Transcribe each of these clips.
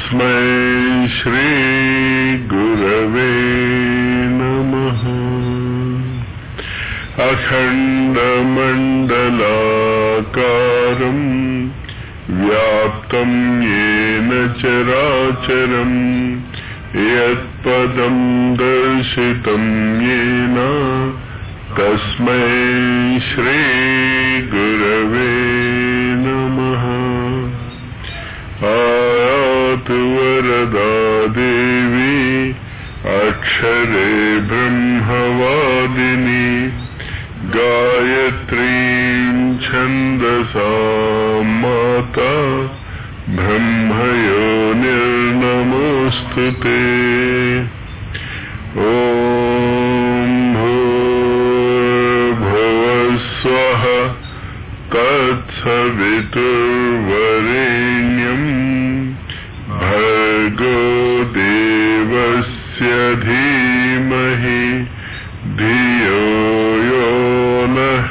तस्मै श्रीगुरवे नमः अखण्डमण्डलाकारम् व्याप्तम् येन चराचरम् यत्पदम् दर्शितम् येन तस्मै श्रीगुरवे नमः आयातु वरदा देवी अक्षरे ब्रह्मवादिनी गायत्रीं छन्दसा माता ब्रह्मयोनिर्नमोऽस्तु ते ॐ भूर्भुवस्वः तत्सवितुर्वरेण्यम् भर्गो देवस्य धीमहि धियो यो नः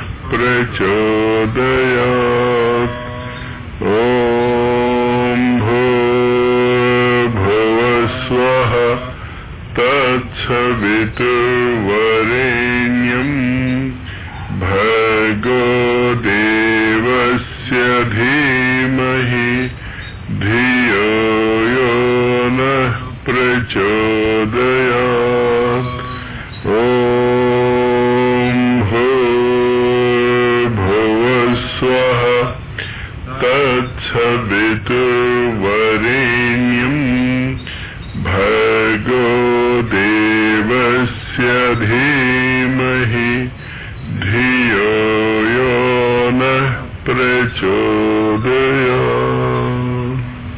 प्रचोदयात् ॐ भूर्भुवस्वः तत्सवितुर्वरेण्यम् भर्गो देवस्य धीमहि धियो यो नः प्रचोदयात् ॐ भूर्भुवस्वः तत्सवितुर्वरेण्यम् भर्गो देवस्य धीमहि धियो यो नः प्रचोदयात्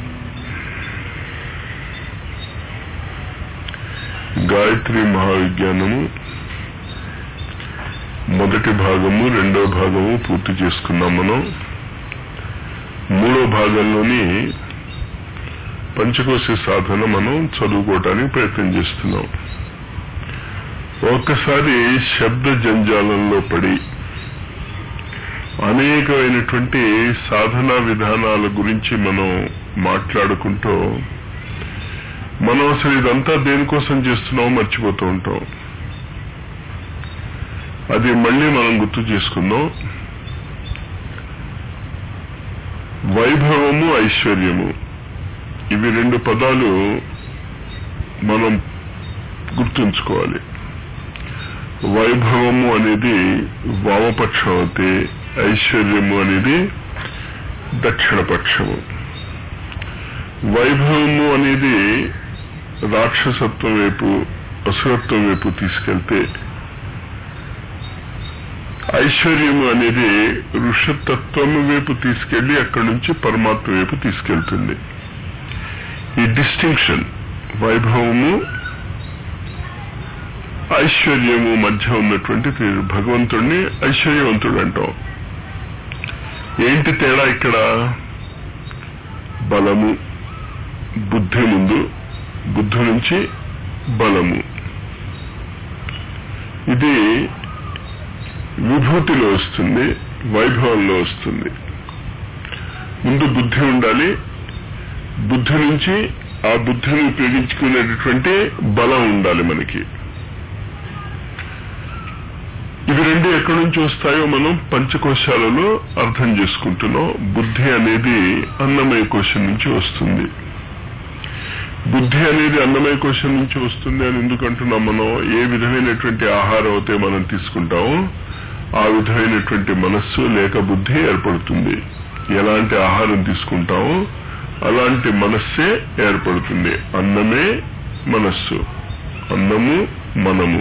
గాయత్రి మహావిజ్ఞానము మొదటి భాగము రెండో భాగము పూర్తి చేసుకున్నాం మనం మూడో భాగంలోని పంచకోశ సాధన మనం చదువుకోవటానికి ప్రయత్నం చేస్తున్నాం ఒక్కసారి శబ్ద జంజాలంలో పడి అనేకమైనటువంటి సాధనా విధానాల గురించి మనం మాట్లాడుకుంటూ మనం అసలు ఇదంతా దేనికోసం చేస్తున్నామో మర్చిపోతూ ఉంటాం అది మళ్ళీ మనం గుర్తు చేసుకుందాం వైభవము ఐశ్వర్యము ఇవి రెండు పదాలు మనం గుర్తుంచుకోవాలి వైభవము అనేది వామపక్షం అయితే ఐశ్వర్యము అనేది దక్షిణపక్షము వైభవము అనేది రాక్షసత్వం వైపు అసురత్వం వైపు తీసుకెళ్తే ఐశ్వర్యము అనేది ఋషతత్వం వైపు తీసుకెళ్లి అక్కడి నుంచి పరమాత్మ వైపు తీసుకెళ్తుంది ఈ డిస్టింక్షన్ వైభవము ఐశ్వర్యము మధ్య ఉన్నటువంటి భగవంతుడిని ఐశ్వర్యవంతుడు అంటాం ఏంటి తేడా ఇక్కడ బలము బుద్ధి ముందు బుద్ధి నుంచి బలము ఇది విభూతిలో వస్తుంది వైభవంలో వస్తుంది ముందు బుద్ధి ఉండాలి బుద్ధి నుంచి ఆ బుద్ధిని ఉపయోగించుకునేటటువంటి బలం ఉండాలి మనకి ఇవి రెండు ఎక్కడి నుంచి వస్తాయో మనం పంచకోశాలలో అర్థం చేసుకుంటున్నాం బుద్ధి అనేది అన్నమయ కోశం నుంచి వస్తుంది బుద్ధి అనేది అన్నమయ కోశం నుంచి వస్తుంది అని ఎందుకంటున్నాం మనం ఏ విధమైనటువంటి ఆహారం అయితే మనం తీసుకుంటామో ఆ విధమైనటువంటి మనస్సు లేక బుద్ధి ఏర్పడుతుంది ఎలాంటి ఆహారం తీసుకుంటామో అలాంటి మనస్సే ఏర్పడుతుంది అన్నమే మనస్సు అన్నము మనము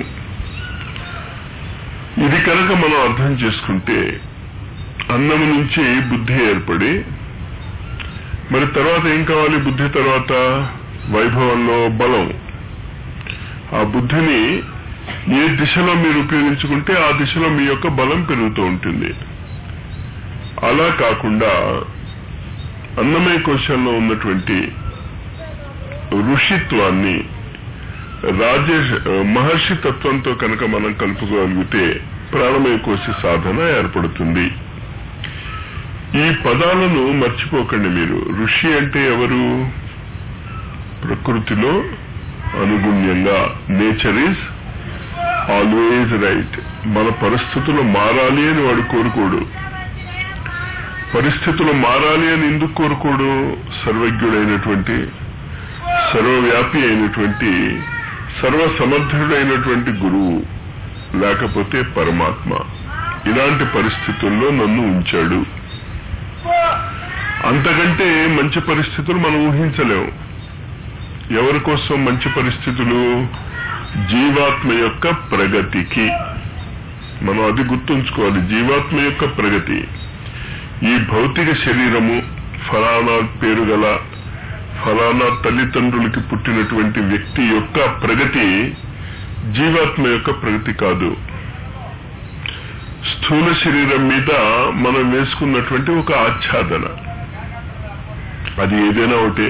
ఇది కనుక మనం అర్థం చేసుకుంటే అన్నము నుంచి బుద్ధి ఏర్పడి మరి తర్వాత ఏం కావాలి బుద్ధి తర్వాత వైభవంలో బలం ఆ బుద్ధిని ఏ దిశలో మీరు ఉపయోగించుకుంటే ఆ దిశలో మీ యొక్క బలం పెరుగుతూ ఉంటుంది అలా కాకుండా అన్నమయ కోశంలో ఉన్నటువంటి ఋషిత్వాన్ని రాజేష్ మహర్షి తత్వంతో కనుక మనం కలుపుకోగలిగితే ప్రాణమయ కోశ సాధన ఏర్పడుతుంది ఈ పదాలను మర్చిపోకండి మీరు ఋషి అంటే ఎవరు ప్రకృతిలో అనుగుణ్యంగా నేచర్ ఈజ్ ఆల్వేజ్ రైట్ మన పరిస్థితులు మారాలి అని వాడు కోరుకోడు పరిస్థితులు మారాలి అని ఎందుకు కోరుకోడు సర్వజ్ఞుడైనటువంటి సర్వవ్యాపి అయినటువంటి సర్వసమర్థుడైనటువంటి గురువు లేకపోతే పరమాత్మ ఇలాంటి పరిస్థితుల్లో నన్ను ఉంచాడు అంతకంటే మంచి పరిస్థితులు మనం ఊహించలేము ఎవరి కోసం మంచి పరిస్థితులు జీవాత్మ యొక్క ప్రగతికి మనం అది గుర్తుంచుకోవాలి జీవాత్మ యొక్క ప్రగతి ఈ భౌతిక శరీరము ఫలానా పేరు గల ఫలానా తల్లిదండ్రులకి పుట్టినటువంటి వ్యక్తి యొక్క ప్రగతి జీవాత్మ యొక్క ప్రగతి కాదు స్థూల శరీరం మీద మనం వేసుకున్నటువంటి ఒక ఆచ్ఛాదన అది ఏదైనా ఒకటే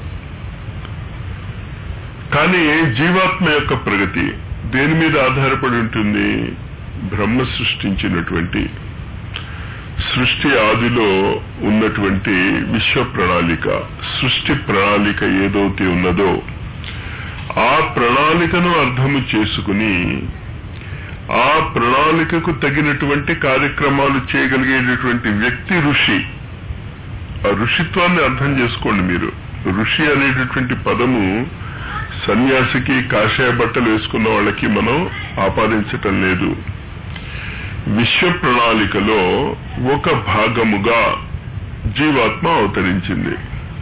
కానీ జీవాత్మ యొక్క ప్రగతి దేని మీద ఆధారపడి ఉంటుంది బ్రహ్మ సృష్టించినటువంటి సృష్టి ఆదిలో ఉన్నటువంటి విశ్వ ప్రణాళిక సృష్టి ప్రణాళిక ఏదైతే ఉన్నదో ఆ ప్రణాళికను అర్థము చేసుకుని ఆ ప్రణాళికకు తగినటువంటి కార్యక్రమాలు చేయగలిగేటటువంటి వ్యక్తి ఋషి ఆ ఋషిత్వాన్ని అర్థం చేసుకోండి మీరు ఋషి అనేటటువంటి పదము సన్యాసికి కాషాయ బట్టలు వేసుకున్న వాళ్ళకి మనం ఆపాదించటం లేదు విశ్వ ప్రణాళికలో ఒక భాగముగా జీవాత్మ అవతరించింది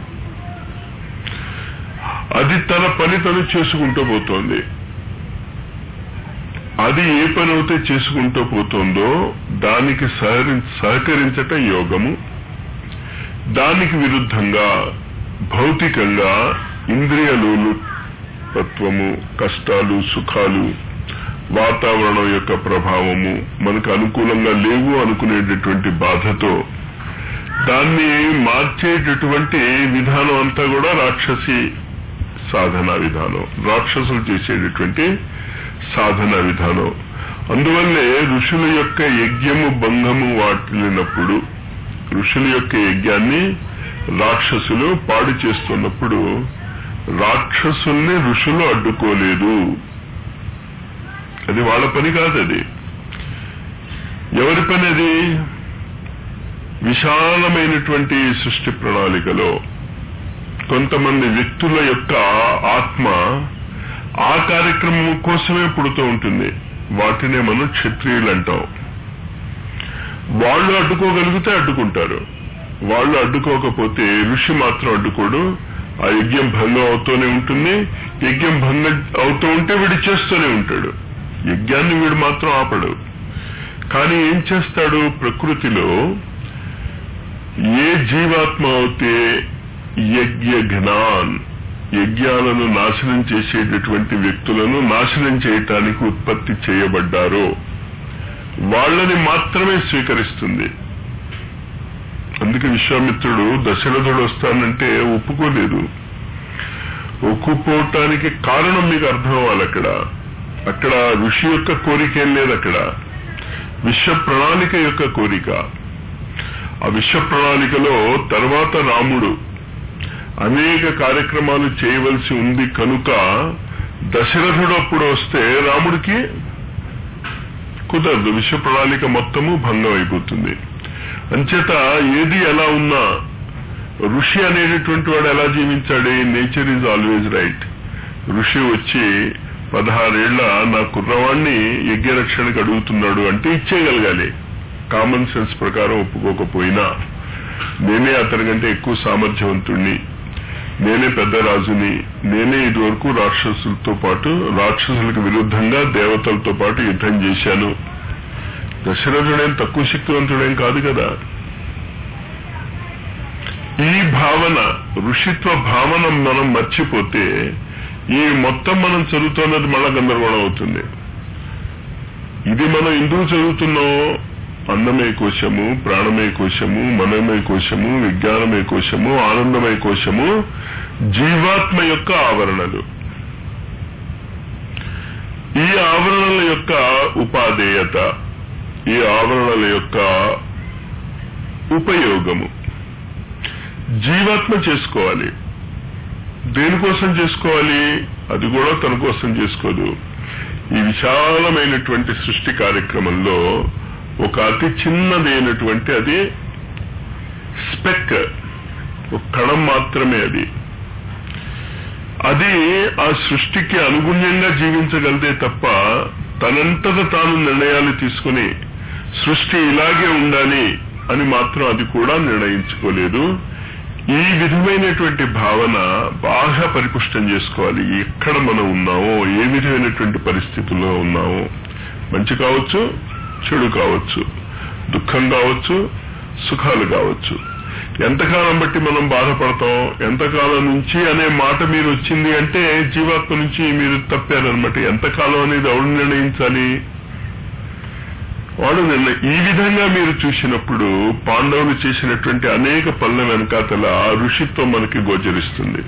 అది తన పని తను చేసుకుంటూ పోతోంది అది ఏ పని అయితే చేసుకుంటూ పోతుందో దానికి సహకరించటం యోగము దానికి విరుద్ధంగా భౌతికంగా ఇంద్రియలోలు తత్వము కష్టాలు సుఖాలు వాతావరణం యొక్క ప్రభావము మనకు అనుకూలంగా లేవు అనుకునేటటువంటి బాధతో దాన్ని మార్చేటటువంటి విధానం అంతా కూడా రాక్షసి సాధన విధానం రాక్షసులు చేసేటటువంటి సాధన విధానం అందువల్లే ఋషుల యొక్క యజ్ఞము భంగము వాటిల్లినప్పుడు ఋషుల యొక్క యజ్ఞాన్ని రాక్షసులు పాడు చేస్తున్నప్పుడు రాక్షసుల్ని ఋషులు అడ్డుకోలేదు అది వాళ్ళ పని కాదు అది ఎవరి పని అది విశాలమైనటువంటి సృష్టి ప్రణాళికలో కొంతమంది వ్యక్తుల యొక్క ఆత్మ ఆ కార్యక్రమం కోసమే పుడుతూ ఉంటుంది వాటినే మనం క్షత్రియులు అంటాం వాళ్ళు అడ్డుకోగలిగితే అడ్డుకుంటారు వాళ్ళు అడ్డుకోకపోతే ఋషి మాత్రం అడ్డుకోడు ఆ యజ్ఞం భంగం అవుతూనే ఉంటుంది యజ్ఞం భంగం అవుతూ ఉంటే వీడు చేస్తూనే ఉంటాడు యజ్ఞాన్ని వీడు మాత్రం ఆపడు కానీ ఏం చేస్తాడు ప్రకృతిలో ఏ జీవాత్మ అవుతే యజ్ఞ జ్ఞాన్ యజ్ఞాలను నాశనం చేసేటటువంటి వ్యక్తులను నాశనం చేయటానికి ఉత్పత్తి చేయబడ్డారో వాళ్ళని మాత్రమే స్వీకరిస్తుంది అందుకే విశ్వామిత్రుడు దశరథుడు వస్తానంటే ఒప్పుకోలేదు ఒప్పుకోవటానికి కారణం మీకు అర్థం అవ్వాలి అక్కడ అక్కడ ఋషి యొక్క కోరిక ఏం లేదు అక్కడ విశ్వ ప్రణాళిక యొక్క కోరిక ఆ విశ్వ ప్రణాళికలో తర్వాత రాముడు అనేక కార్యక్రమాలు చేయవలసి ఉంది కనుక దశరథుడు అప్పుడు వస్తే రాముడికి కుదరదు విశ్వ ప్రణాళిక మొత్తము భంగం అయిపోతుంది అంచేత ఏది ఎలా ఉన్నా ఋషి అనేటటువంటి వాడు ఎలా జీవించాడు నేచర్ ఈజ్ ఆల్వేజ్ రైట్ ఋషి వచ్చి పదహారేళ్ల నా కుర్రవాణ్ణి యజ్ఞరక్షణకు అడుగుతున్నాడు అంటే ఇచ్చేయగలగాలి కామన్ సెన్స్ ప్రకారం ఒప్పుకోకపోయినా నేనే అతని కంటే ఎక్కువ సామర్థ్యవంతుణ్ణి నేనే పెద్ద రాజుని నేనే ఇదివరకు రాక్షసులతో పాటు రాక్షసులకు విరుద్ధంగా దేవతలతో పాటు యుద్ధం చేశాను దశరథుడేం తక్కువ శక్తివంతుడేం కాదు కదా ఈ భావన ఋషిత్వ భావన మనం మర్చిపోతే ఈ మొత్తం మనం చదువుతున్నది మళ్ళా గందరగోళం అవుతుంది ఇది మనం ఎందుకు చదువుతున్నాం అన్నమయ కోశము ప్రాణమయ కోశము మనమయ కోశము విజ్ఞానమయ కోశము ఆనందమయ కోశము జీవాత్మ యొక్క ఆవరణలు ఈ ఆవరణల యొక్క ఉపాధేయత ఈ ఆవరణల యొక్క ఉపయోగము జీవాత్మ చేసుకోవాలి దేనికోసం చేసుకోవాలి అది కూడా తన కోసం చేసుకోదు ఈ విశాలమైనటువంటి సృష్టి కార్యక్రమంలో ఒక అతి చిన్నదైనటువంటి అది స్పెక్ ఒక కణం మాత్రమే అది అది ఆ సృష్టికి అనుగుణ్యంగా జీవించగలితే తప్ప తనంతట తాను నిర్ణయాలు తీసుకుని సృష్టి ఇలాగే ఉండాలి అని మాత్రం అది కూడా నిర్ణయించుకోలేదు ఈ విధమైనటువంటి భావన బాగా పరిపుష్టం చేసుకోవాలి ఎక్కడ మనం ఉన్నామో ఏ విధమైనటువంటి పరిస్థితుల్లో ఉన్నామో మంచి కావచ్చు చెడు కావచ్చు దుఃఖం కావచ్చు సుఖాలు కావచ్చు ఎంతకాలం బట్టి మనం బాధపడతాం ఎంతకాలం నుంచి అనే మాట మీరు వచ్చింది అంటే జీవాత్మ నుంచి మీరు తప్పారనమాట ఎంతకాలం అనేది ఎవడు నిర్ణయించాలి వాడు నిన్న ఈ విధంగా మీరు చూసినప్పుడు పాండవులు చేసినటువంటి అనేక పనుల వెనకాతల ఆ ఋషిత్వం మనకి గోచరిస్తుంది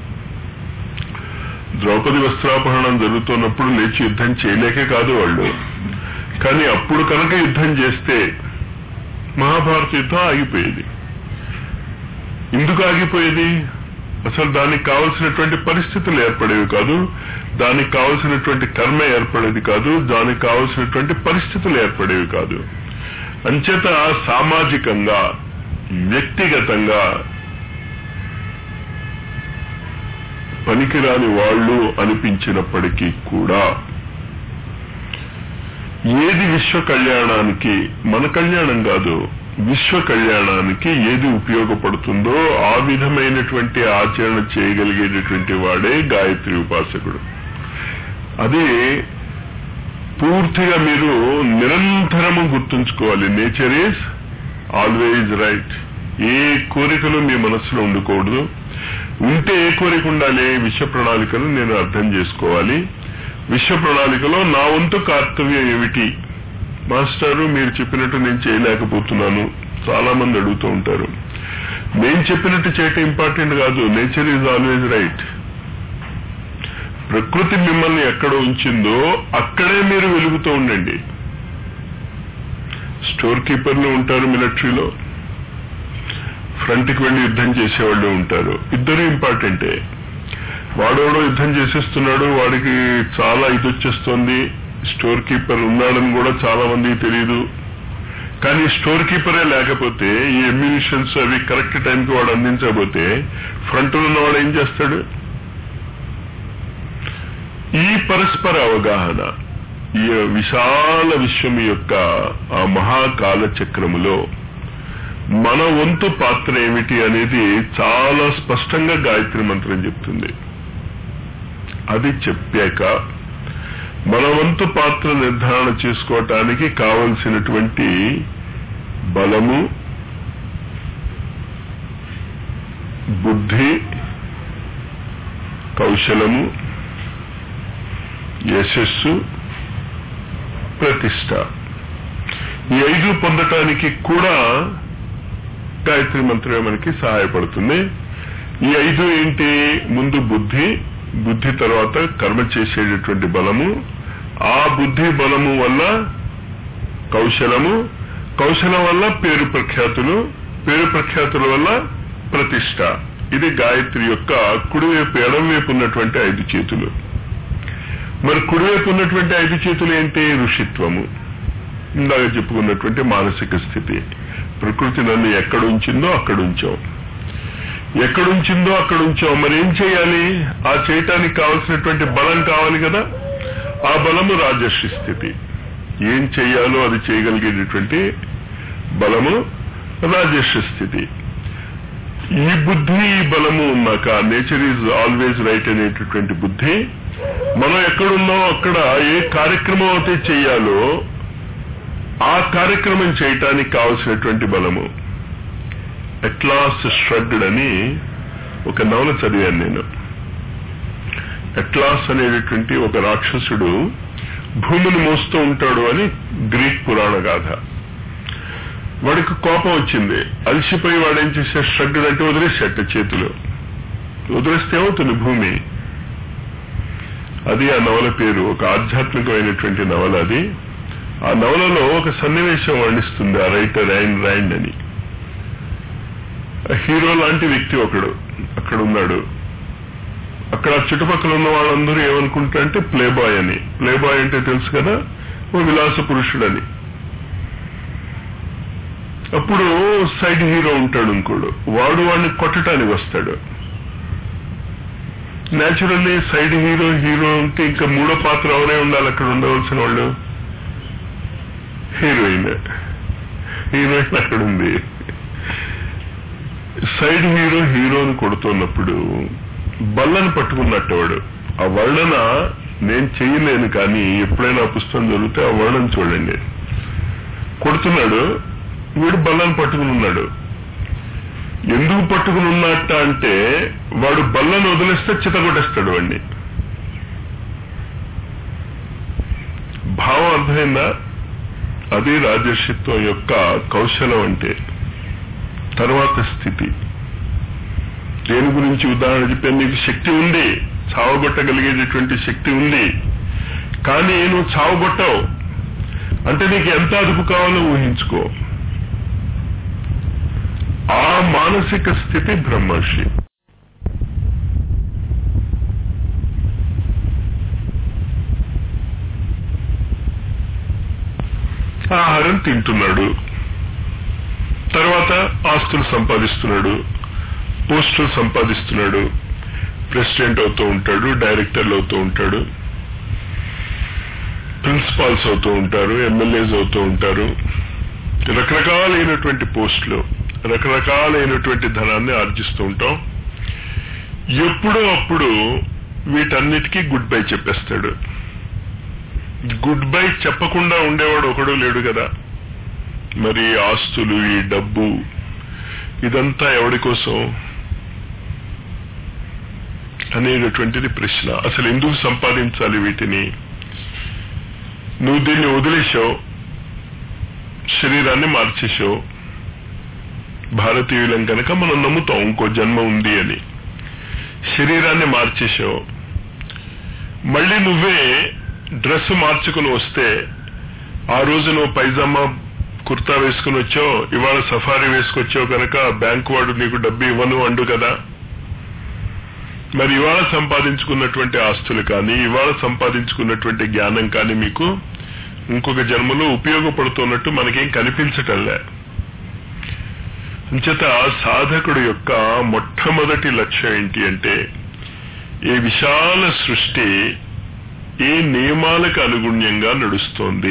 ద్రౌపది వస్త్రాపహరణం జరుగుతున్నప్పుడు లేచి యుద్ధం చేయలేకే కాదు వాళ్ళు కానీ అప్పుడు కనుక యుద్ధం చేస్తే మహాభారత యుద్ధం ఆగిపోయేది ఎందుకు ఆగిపోయేది అసలు దానికి కావలసినటువంటి పరిస్థితులు ఏర్పడేవి కాదు దానికి కావలసినటువంటి కర్మ ఏర్పడేది కాదు దానికి కావలసినటువంటి పరిస్థితులు ఏర్పడేవి కాదు అంచేత సామాజికంగా వ్యక్తిగతంగా పనికిరాని వాళ్ళు అనిపించినప్పటికీ కూడా ఏది విశ్వ కళ్యాణానికి మన కళ్యాణం కాదు విశ్వ కళ్యాణానికి ఏది ఉపయోగపడుతుందో ఆ విధమైనటువంటి ఆచరణ చేయగలిగేటటువంటి వాడే గాయత్రి ఉపాసకుడు అది పూర్తిగా మీరు నిరంతరము గుర్తుంచుకోవాలి నేచర్ ఈజ్ ఆల్వేజ్ రైట్ ఏ కోరికలు మీ మనసులో ఉండకూడదు ఉంటే ఏ కోరిక ఉండాలి విశ్వ ప్రణాళికను నేను అర్థం చేసుకోవాలి విశ్వ ప్రణాళికలో నా వంతు కర్తవ్యం ఏమిటి మాస్టారు మీరు చెప్పినట్టు నేను చేయలేకపోతున్నాను చాలా మంది అడుగుతూ ఉంటారు నేను చెప్పినట్టు చేయటం ఇంపార్టెంట్ కాదు నేచర్ ఈజ్ ఆల్వేజ్ రైట్ ప్రకృతి మిమ్మల్ని ఎక్కడ ఉంచిందో అక్కడే మీరు వెలుగుతూ ఉండండి స్టోర్ కీపర్లు ఉంటారు మిలిటరీలో ఫ్రంట్కి వెళ్లి యుద్ధం చేసేవాళ్ళు ఉంటారు ఇద్దరు ఇంపార్టెంటే వాడెవడో యుద్ధం చేసేస్తున్నాడు వాడికి చాలా ఇది వచ్చేస్తోంది స్టోర్ కీపర్ ఉన్నాడని కూడా చాలా మందికి తెలియదు కానీ స్టోర్ కీపరే లేకపోతే ఈ ఎమ్యూనిషన్స్ అవి కరెక్ట్ టైంకి వాడు అందించకపోతే ఫ్రంట్ ఉన్నవాడు ఏం చేస్తాడు ఈ పరస్పర అవగాహన ఈ విశాల విశ్వం యొక్క ఆ మహాకాల చక్రములో మన వంతు పాత్ర ఏమిటి అనేది చాలా స్పష్టంగా గాయత్రి మంత్రం చెప్తుంది అది చెప్పాక మన వంతు పాత్ర నిర్ధారణ చేసుకోవటానికి కావలసినటువంటి బలము బుద్ధి కౌశలము యశస్సు ప్రతిష్ట ఈ ఐదు పొందటానికి కూడా గాయత్రి మంత్రమే మనకి సహాయపడుతుంది ఈ ఐదు ఏంటి ముందు బుద్ధి బుద్ధి తర్వాత కర్మ చేసేటటువంటి బలము ఆ బుద్ధి బలము వల్ల కౌశలము కౌశలం వల్ల పేరు ప్రఖ్యాతులు పేరు ప్రఖ్యాతుల వల్ల ప్రతిష్ట ఇది గాయత్రి యొక్క కుడివైపు ఎడంవైపు ఉన్నటువంటి ఐదు చేతులు మరి కుడివైపు ఉన్నటువంటి ఐదు చేతులు ఏంటి ఋషిత్వము ఇందాక చెప్పుకున్నటువంటి మానసిక స్థితి ప్రకృతి నన్ను ఎక్కడ ఉంచిందో అక్కడ ఉంచాం ఎక్కడ ఉంచిందో అక్కడ ఉంచాం మరి ఏం చేయాలి ఆ చేయటానికి కావలసినటువంటి బలం కావాలి కదా ఆ బలము రాజర్షి స్థితి ఏం చేయాలో అది చేయగలిగేటటువంటి బలము రాజర్షి స్థితి ఈ బుద్ధి ఈ బలము ఉన్నాక నేచర్ ఈజ్ ఆల్వేజ్ రైట్ అనేటటువంటి బుద్ధి మనం ఎక్కడున్నాం అక్కడ ఏ కార్యక్రమం అయితే చేయాలో ఆ కార్యక్రమం చేయటానికి కావలసినటువంటి బలము ఎట్లాస్ ష్రడ్డ్ అని ఒక నవల చదివాను నేను ఎట్లాస్ అనేటటువంటి ఒక రాక్షసుడు భూమిని మోస్తూ ఉంటాడు అని గ్రీక్ పురాణ గాథ వాడికి కోపం వచ్చింది అలసిపోయి వాడు ఏం చేసే ష్రడ్డ్ అంటే వదిలేసేట చేతులు వదిలేస్తే ఏమవుతుంది భూమి అది ఆ నవల పేరు ఒక ఆధ్యాత్మికమైనటువంటి నవల అది ఆ నవలలో ఒక సన్నివేశం వర్ణిస్తుంది ఆ రైటర్ రైన్ రైండ్ అని హీరో లాంటి వ్యక్తి ఒకడు అక్కడ ఉన్నాడు అక్కడ చుట్టుపక్కల ఉన్న వాళ్ళందరూ ఏమనుకుంటారంటే ప్లే బాయ్ అని ప్లే బాయ్ అంటే తెలుసు కదా ఓ విలాస పురుషుడని అప్పుడు సైడ్ హీరో ఉంటాడు ఇంకోడు వాడు వాడిని కొట్టడానికి వస్తాడు న్యాచురల్లీ సైడ్ హీరో హీరో అంటే ఇంకా మూడో పాత్ర ఎవరే ఉండాలి అక్కడ ఉండవలసిన వాళ్ళు హీరోయిన్ హీరోయిన్ అక్కడ ఉంది సైడ్ హీరో హీరోని కొడుతున్నప్పుడు బల్లని పట్టుకున్నట్టు వాడు ఆ వర్ణన నేను చేయలేను కానీ ఎప్పుడైనా ఆ పుస్తకం చదివితే ఆ వర్ణన చూడండి కొడుతున్నాడు వీడు బల్లని పట్టుకుని ఉన్నాడు ఎందుకు పట్టుకుని ఉన్నట్ట అంటే వాడు బల్లను వదిలేస్తే చితగొట్టేస్తాడు వాడిని భావం అర్థమైందా అది రాజర్షిత్వం యొక్క కౌశలం అంటే తర్వాత స్థితి దేని గురించి ఉదాహరణ చెప్పాను నీకు శక్తి ఉంది చావగొట్టగలిగేటటువంటి శక్తి ఉంది కానీ నువ్వు చావగొట్టవు అంటే నీకు ఎంత అదుపు కావాలో ఊహించుకో ఆ మానసిక స్థితి బ్రహ్మర్షి ఆహారం తింటున్నాడు తర్వాత ఆస్తులు సంపాదిస్తున్నాడు పోస్టులు సంపాదిస్తున్నాడు ప్రెసిడెంట్ అవుతూ ఉంటాడు డైరెక్టర్లు అవుతూ ఉంటాడు ప్రిన్సిపాల్స్ అవుతూ ఉంటారు ఎమ్మెల్యేస్ అవుతూ ఉంటారు రకరకాలైనటువంటి పోస్టులు రకరకాలైనటువంటి ధనాన్ని ఆర్జిస్తూ ఉంటాం ఎప్పుడో అప్పుడు వీటన్నిటికీ గుడ్ బై చెప్పేస్తాడు గుడ్ బై చెప్పకుండా ఉండేవాడు ఒకడు లేడు కదా మరి ఆస్తులు ఈ డబ్బు ఇదంతా ఎవడి కోసం అనేటటువంటిది ప్రశ్న అసలు ఎందుకు సంపాదించాలి వీటిని నువ్వు దీన్ని వదిలేసావు శరీరాన్ని మార్చేసావు భారతీయులం కనుక మనం నమ్ముతాం ఇంకో జన్మ ఉంది అని శరీరాన్ని మార్చేసావు మళ్ళీ నువ్వే డ్రెస్ మార్చుకుని వస్తే ఆ రోజు నువ్వు పైజామా కుర్తా వేసుకుని వచ్చావు ఇవాళ సఫారీ వేసుకొచ్చావు కనుక బ్యాంకు వాడు నీకు డబ్బు ఇవ్వను అండు కదా మరి ఇవాళ సంపాదించుకున్నటువంటి ఆస్తులు కానీ ఇవాళ సంపాదించుకున్నటువంటి జ్ఞానం కానీ మీకు ఇంకొక జన్మలో ఉపయోగపడుతున్నట్టు మనకేం కనిపించటంలే అంచేత సాధకుడు యొక్క మొట్టమొదటి లక్ష్యం ఏంటి అంటే ఈ విశాల సృష్టి ఏ నియమాలకు అనుగుణ్యంగా నడుస్తోంది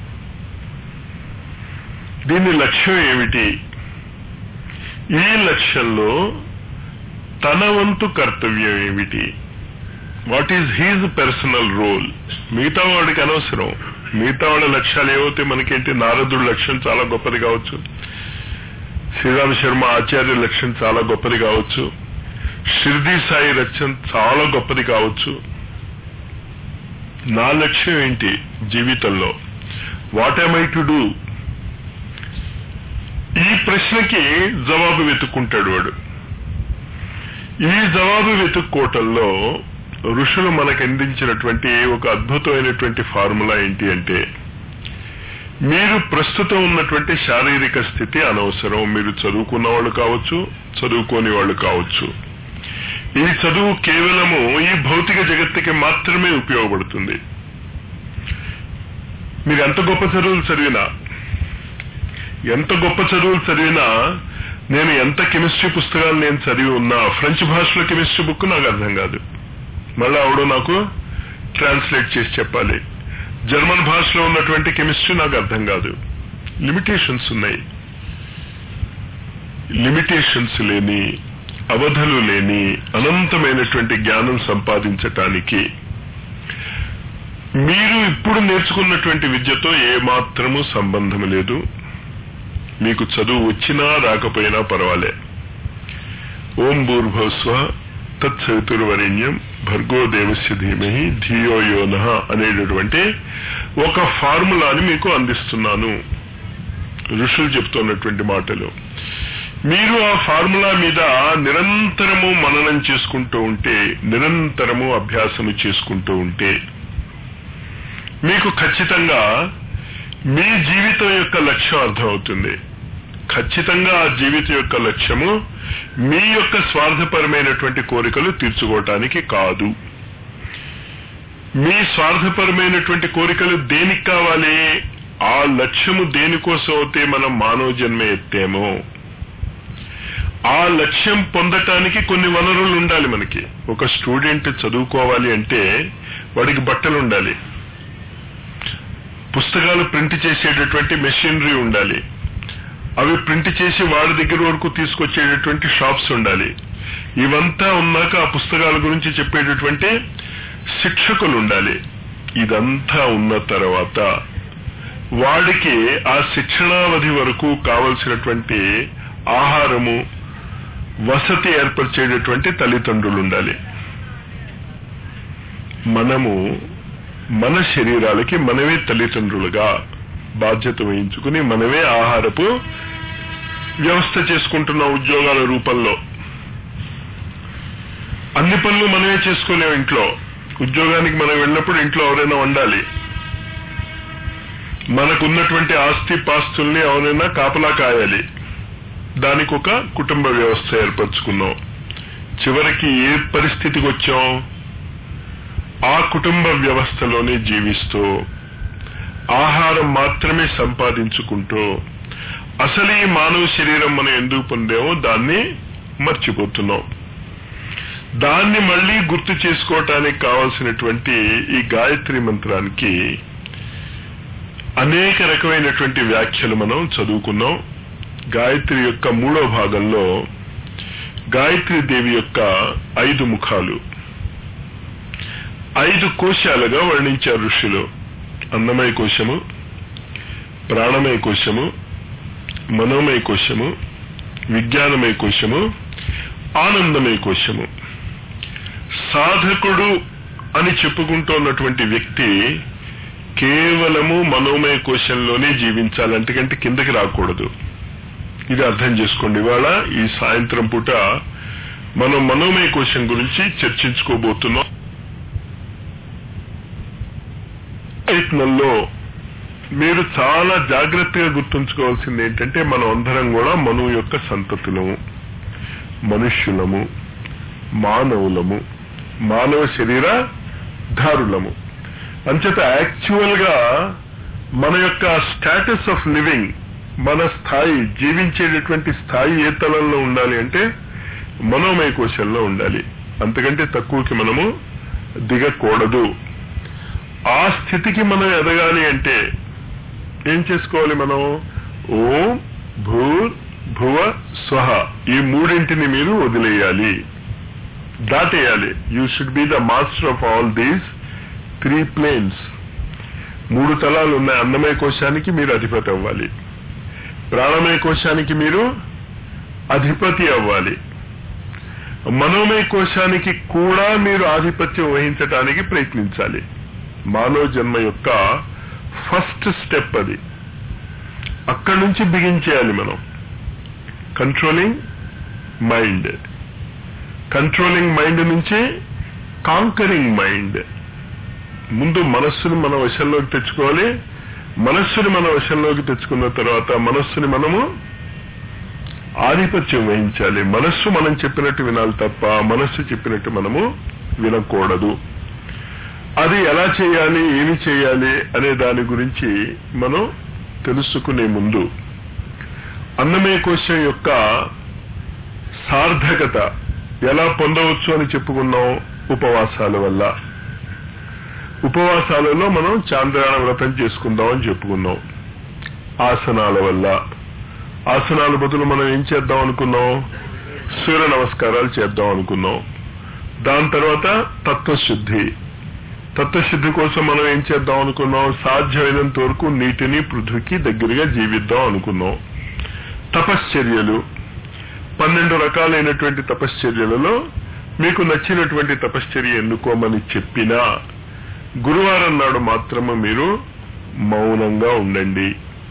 దీని లక్ష్యం ఏమిటి ఈ లక్ష్యంలో తన వంతు కర్తవ్యం ఏమిటి what is his personal role మిగతా వాడికి అనవసరం మిగతా వాళ్ళ లక్ష్యాలు ఏవైతే మనకేంటి నారదుడి లక్ష్యం చాలా గొప్పది కావచ్చు శ్రీరామ శర్మ ఆచార్య లక్ష్యం చాలా గొప్పది కావచ్చు షిర్దీ సాయి లక్ష్యం చాలా గొప్పది కావచ్చు నా లక్ష్యం ఏంటి జీవితంలో what am I to do ఈ ప్రశ్నకి జవాబు వెతుక్కుంటాడు వాడు ఈ జవాబు వెతుక్కోవటంలో ఋషులు మనకు అందించినటువంటి ఒక అద్భుతమైనటువంటి ఫార్ములా ఏంటి అంటే మీరు ప్రస్తుతం ఉన్నటువంటి శారీరక స్థితి అనవసరం మీరు చదువుకున్న వాళ్ళు కావచ్చు చదువుకోని వాళ్ళు కావచ్చు ఈ చదువు కేవలము ఈ భౌతిక జగత్తుకి మాత్రమే ఉపయోగపడుతుంది మీరు ఎంత గొప్ప చదువులు చదివినా ఎంత గొప్ప చదువులు చదివినా నేను ఎంత కెమిస్ట్రీ పుస్తకాలు నేను చదివి ఉన్నా ఫ్రెంచ్ భాషలో కెమిస్ట్రీ బుక్ నాకు అర్థం కాదు మళ్ళీ ఆవిడ నాకు ట్రాన్స్లేట్ చేసి చెప్పాలి జర్మన్ భాషలో ఉన్నటువంటి కెమిస్ట్రీ నాకు అర్థం కాదు లిమిటేషన్స్ ఉన్నాయి లిమిటేషన్స్ లేని అవధులు లేని అనంతమైనటువంటి జ్ఞానం సంపాదించటానికి మీరు ఇప్పుడు నేర్చుకున్నటువంటి విద్యతో ఏమాత్రము సంబంధం లేదు మీకు చదువు వచ్చినా రాకపోయినా పర్వాలే ఓం భూర్భస్వ తత్సవితుర్వరేణ్యం భర్గో దేవస్య ధీమహి ధియో యోన అనేటటువంటి ఒక ఫార్ములాని మీకు అందిస్తున్నాను ఋషులు చెప్తున్నటువంటి మాటలు మీరు ఆ ఫార్ములా మీద నిరంతరము మననం చేసుకుంటూ ఉంటే నిరంతరము అభ్యాసము చేసుకుంటూ ఉంటే మీకు ఖచ్చితంగా మీ జీవితం యొక్క లక్ష్యం అర్థమవుతుంది ఖచ్చితంగా ఆ జీవిత యొక్క లక్ష్యము మీ యొక్క స్వార్థపరమైనటువంటి కోరికలు తీర్చుకోవటానికి కాదు మీ స్వార్థపరమైనటువంటి కోరికలు దేనికి కావాలి ఆ లక్ష్యము దేనికోసం అయితే మనం మానవ జన్మ ఎత్తేమో ఆ లక్ష్యం పొందటానికి కొన్ని వనరులు ఉండాలి మనకి ఒక స్టూడెంట్ చదువుకోవాలి అంటే వాడికి బట్టలు ఉండాలి పుస్తకాలు ప్రింట్ చేసేటటువంటి మెషినరీ ఉండాలి అవి ప్రింట్ చేసి వాడి దగ్గర వరకు తీసుకొచ్చేటటువంటి షాప్స్ ఉండాలి ఇవంతా ఉన్నాక ఆ పుస్తకాల గురించి చెప్పేటటువంటి శిక్షకులు ఉండాలి ఇదంతా ఉన్న తర్వాత వాడికి ఆ శిక్షణావధి వరకు కావలసినటువంటి ఆహారము వసతి ఏర్పరిచేటటువంటి తల్లిదండ్రులు ఉండాలి మనము మన శరీరాలకి మనమే తల్లిదండ్రులుగా బాధ్యత వహించుకుని మనమే ఆహారపు వ్యవస్థ చేసుకుంటున్న ఉద్యోగాల రూపంలో అన్ని పనులు మనమే చేసుకోలేము ఇంట్లో ఉద్యోగానికి మనం వెళ్ళినప్పుడు ఇంట్లో ఎవరైనా వండాలి మనకున్నటువంటి ఆస్తి పాస్తుల్ని ఎవరైనా కాపలా కాయాలి దానికి ఒక కుటుంబ వ్యవస్థ ఏర్పరచుకున్నాం చివరికి ఏ పరిస్థితికి వచ్చాం ఆ కుటుంబ వ్యవస్థలోనే జీవిస్తూ ఆహారం మాత్రమే సంపాదించుకుంటూ అసలు ఈ మానవ శరీరం మనం ఎందుకు పొందామో దాన్ని మర్చిపోతున్నాం దాన్ని మళ్ళీ గుర్తు చేసుకోవటానికి కావాల్సినటువంటి ఈ గాయత్రి మంత్రానికి అనేక రకమైనటువంటి వ్యాఖ్యలు మనం చదువుకున్నాం గాయత్రి యొక్క మూడో భాగంలో గాయత్రి దేవి యొక్క ఐదు ముఖాలు ఐదు కోశాలుగా వర్ణించారు ఋషులు అన్నమయ కోశము ప్రాణమయ కోశము మనోమయ కోశము విజ్ఞానమయ కోశము ఆనందమయ కోశము సాధకుడు అని చెప్పుకుంటున్నటువంటి వ్యక్తి కేవలము మనోమయ కోశంలోనే జీవించాలి అంతకంటే కిందకి రాకూడదు ఇది అర్థం చేసుకోండి ఇవాళ ఈ సాయంత్రం పూట మనం మనోమయ కోశం గురించి చర్చించుకోబోతున్నాం ప్రయత్నంలో మీరు చాలా జాగ్రత్తగా గుర్తుంచుకోవాల్సింది ఏంటంటే మనం అందరం కూడా మనువు యొక్క సంతతులము మనుష్యులము మానవులము మానవ శరీర ధారులము అంచేత యాక్చువల్ గా మన యొక్క స్టాటస్ ఆఫ్ లివింగ్ మన స్థాయి జీవించేటటువంటి స్థాయి ఏ తలంలో ఉండాలి అంటే మనోమయ కోశంలో ఉండాలి అంతకంటే తక్కువకి మనము దిగకూడదు ఆ స్థితికి మనం ఎదగాలి అంటే ఏం చేసుకోవాలి మనం ఓం భూర్ భువ స్వహ ఈ మూడింటిని మీరు వదిలేయాలి దాటేయాలి you should be the master of all these three planes మూడు తలాలు ఉన్నాయి అన్నమయ కోశానికి మీరు అధిపతి అవ్వాలి ప్రాణమయ కోశానికి మీరు అధిపతి అవ్వాలి మనోమయ కోశానికి కూడా మీరు ఆధిపత్యం వహించటానికి ప్రయత్నించాలి మానవ జన్మ యొక్క ఫస్ట్ స్టెప్ అది అక్కడి నుంచి బిగించేయాలి మనం కంట్రోలింగ్ మైండ్ కంట్రోలింగ్ మైండ్ నుంచి కాంకరింగ్ మైండ్ ముందు మనస్సుని మన వశంలోకి తెచ్చుకోవాలి మనస్సుని మన వశంలోకి తెచ్చుకున్న తర్వాత మనస్సుని మనము ఆధిపత్యం వహించాలి మనస్సు మనం చెప్పినట్టు వినాలి తప్ప మనస్సు చెప్పినట్టు మనము వినకూడదు అది ఎలా చేయాలి ఏమి చేయాలి అనే దాని గురించి మనం తెలుసుకునే ముందు అన్నమయ కోశం యొక్క సార్థకత ఎలా పొందవచ్చు అని చెప్పుకున్నాం ఉపవాసాల వల్ల ఉపవాసాలలో మనం చాంద్రాయణ వ్రతం చేసుకుందాం అని చెప్పుకున్నాం ఆసనాల వల్ల ఆసనాల బదులు మనం ఏం చేద్దాం అనుకున్నాం సూర్య నమస్కారాలు చేద్దాం అనుకున్నాం దాని తర్వాత తత్వశుద్ధి తత్వశుద్ధి కోసం మనం ఏం చేద్దాం అనుకున్నాం సాధ్యమైనంత వరకు నీటిని పృథ్వీకి దగ్గరగా జీవిద్దాం అనుకున్నాం తపశ్చర్యలు పన్నెండు రకాలైనటువంటి తపశ్చర్యలలో మీకు నచ్చినటువంటి తపశ్చర్య ఎన్నుకోమని చెప్పినా గురువారం నాడు మాత్రమే మీరు మౌనంగా ఉండండి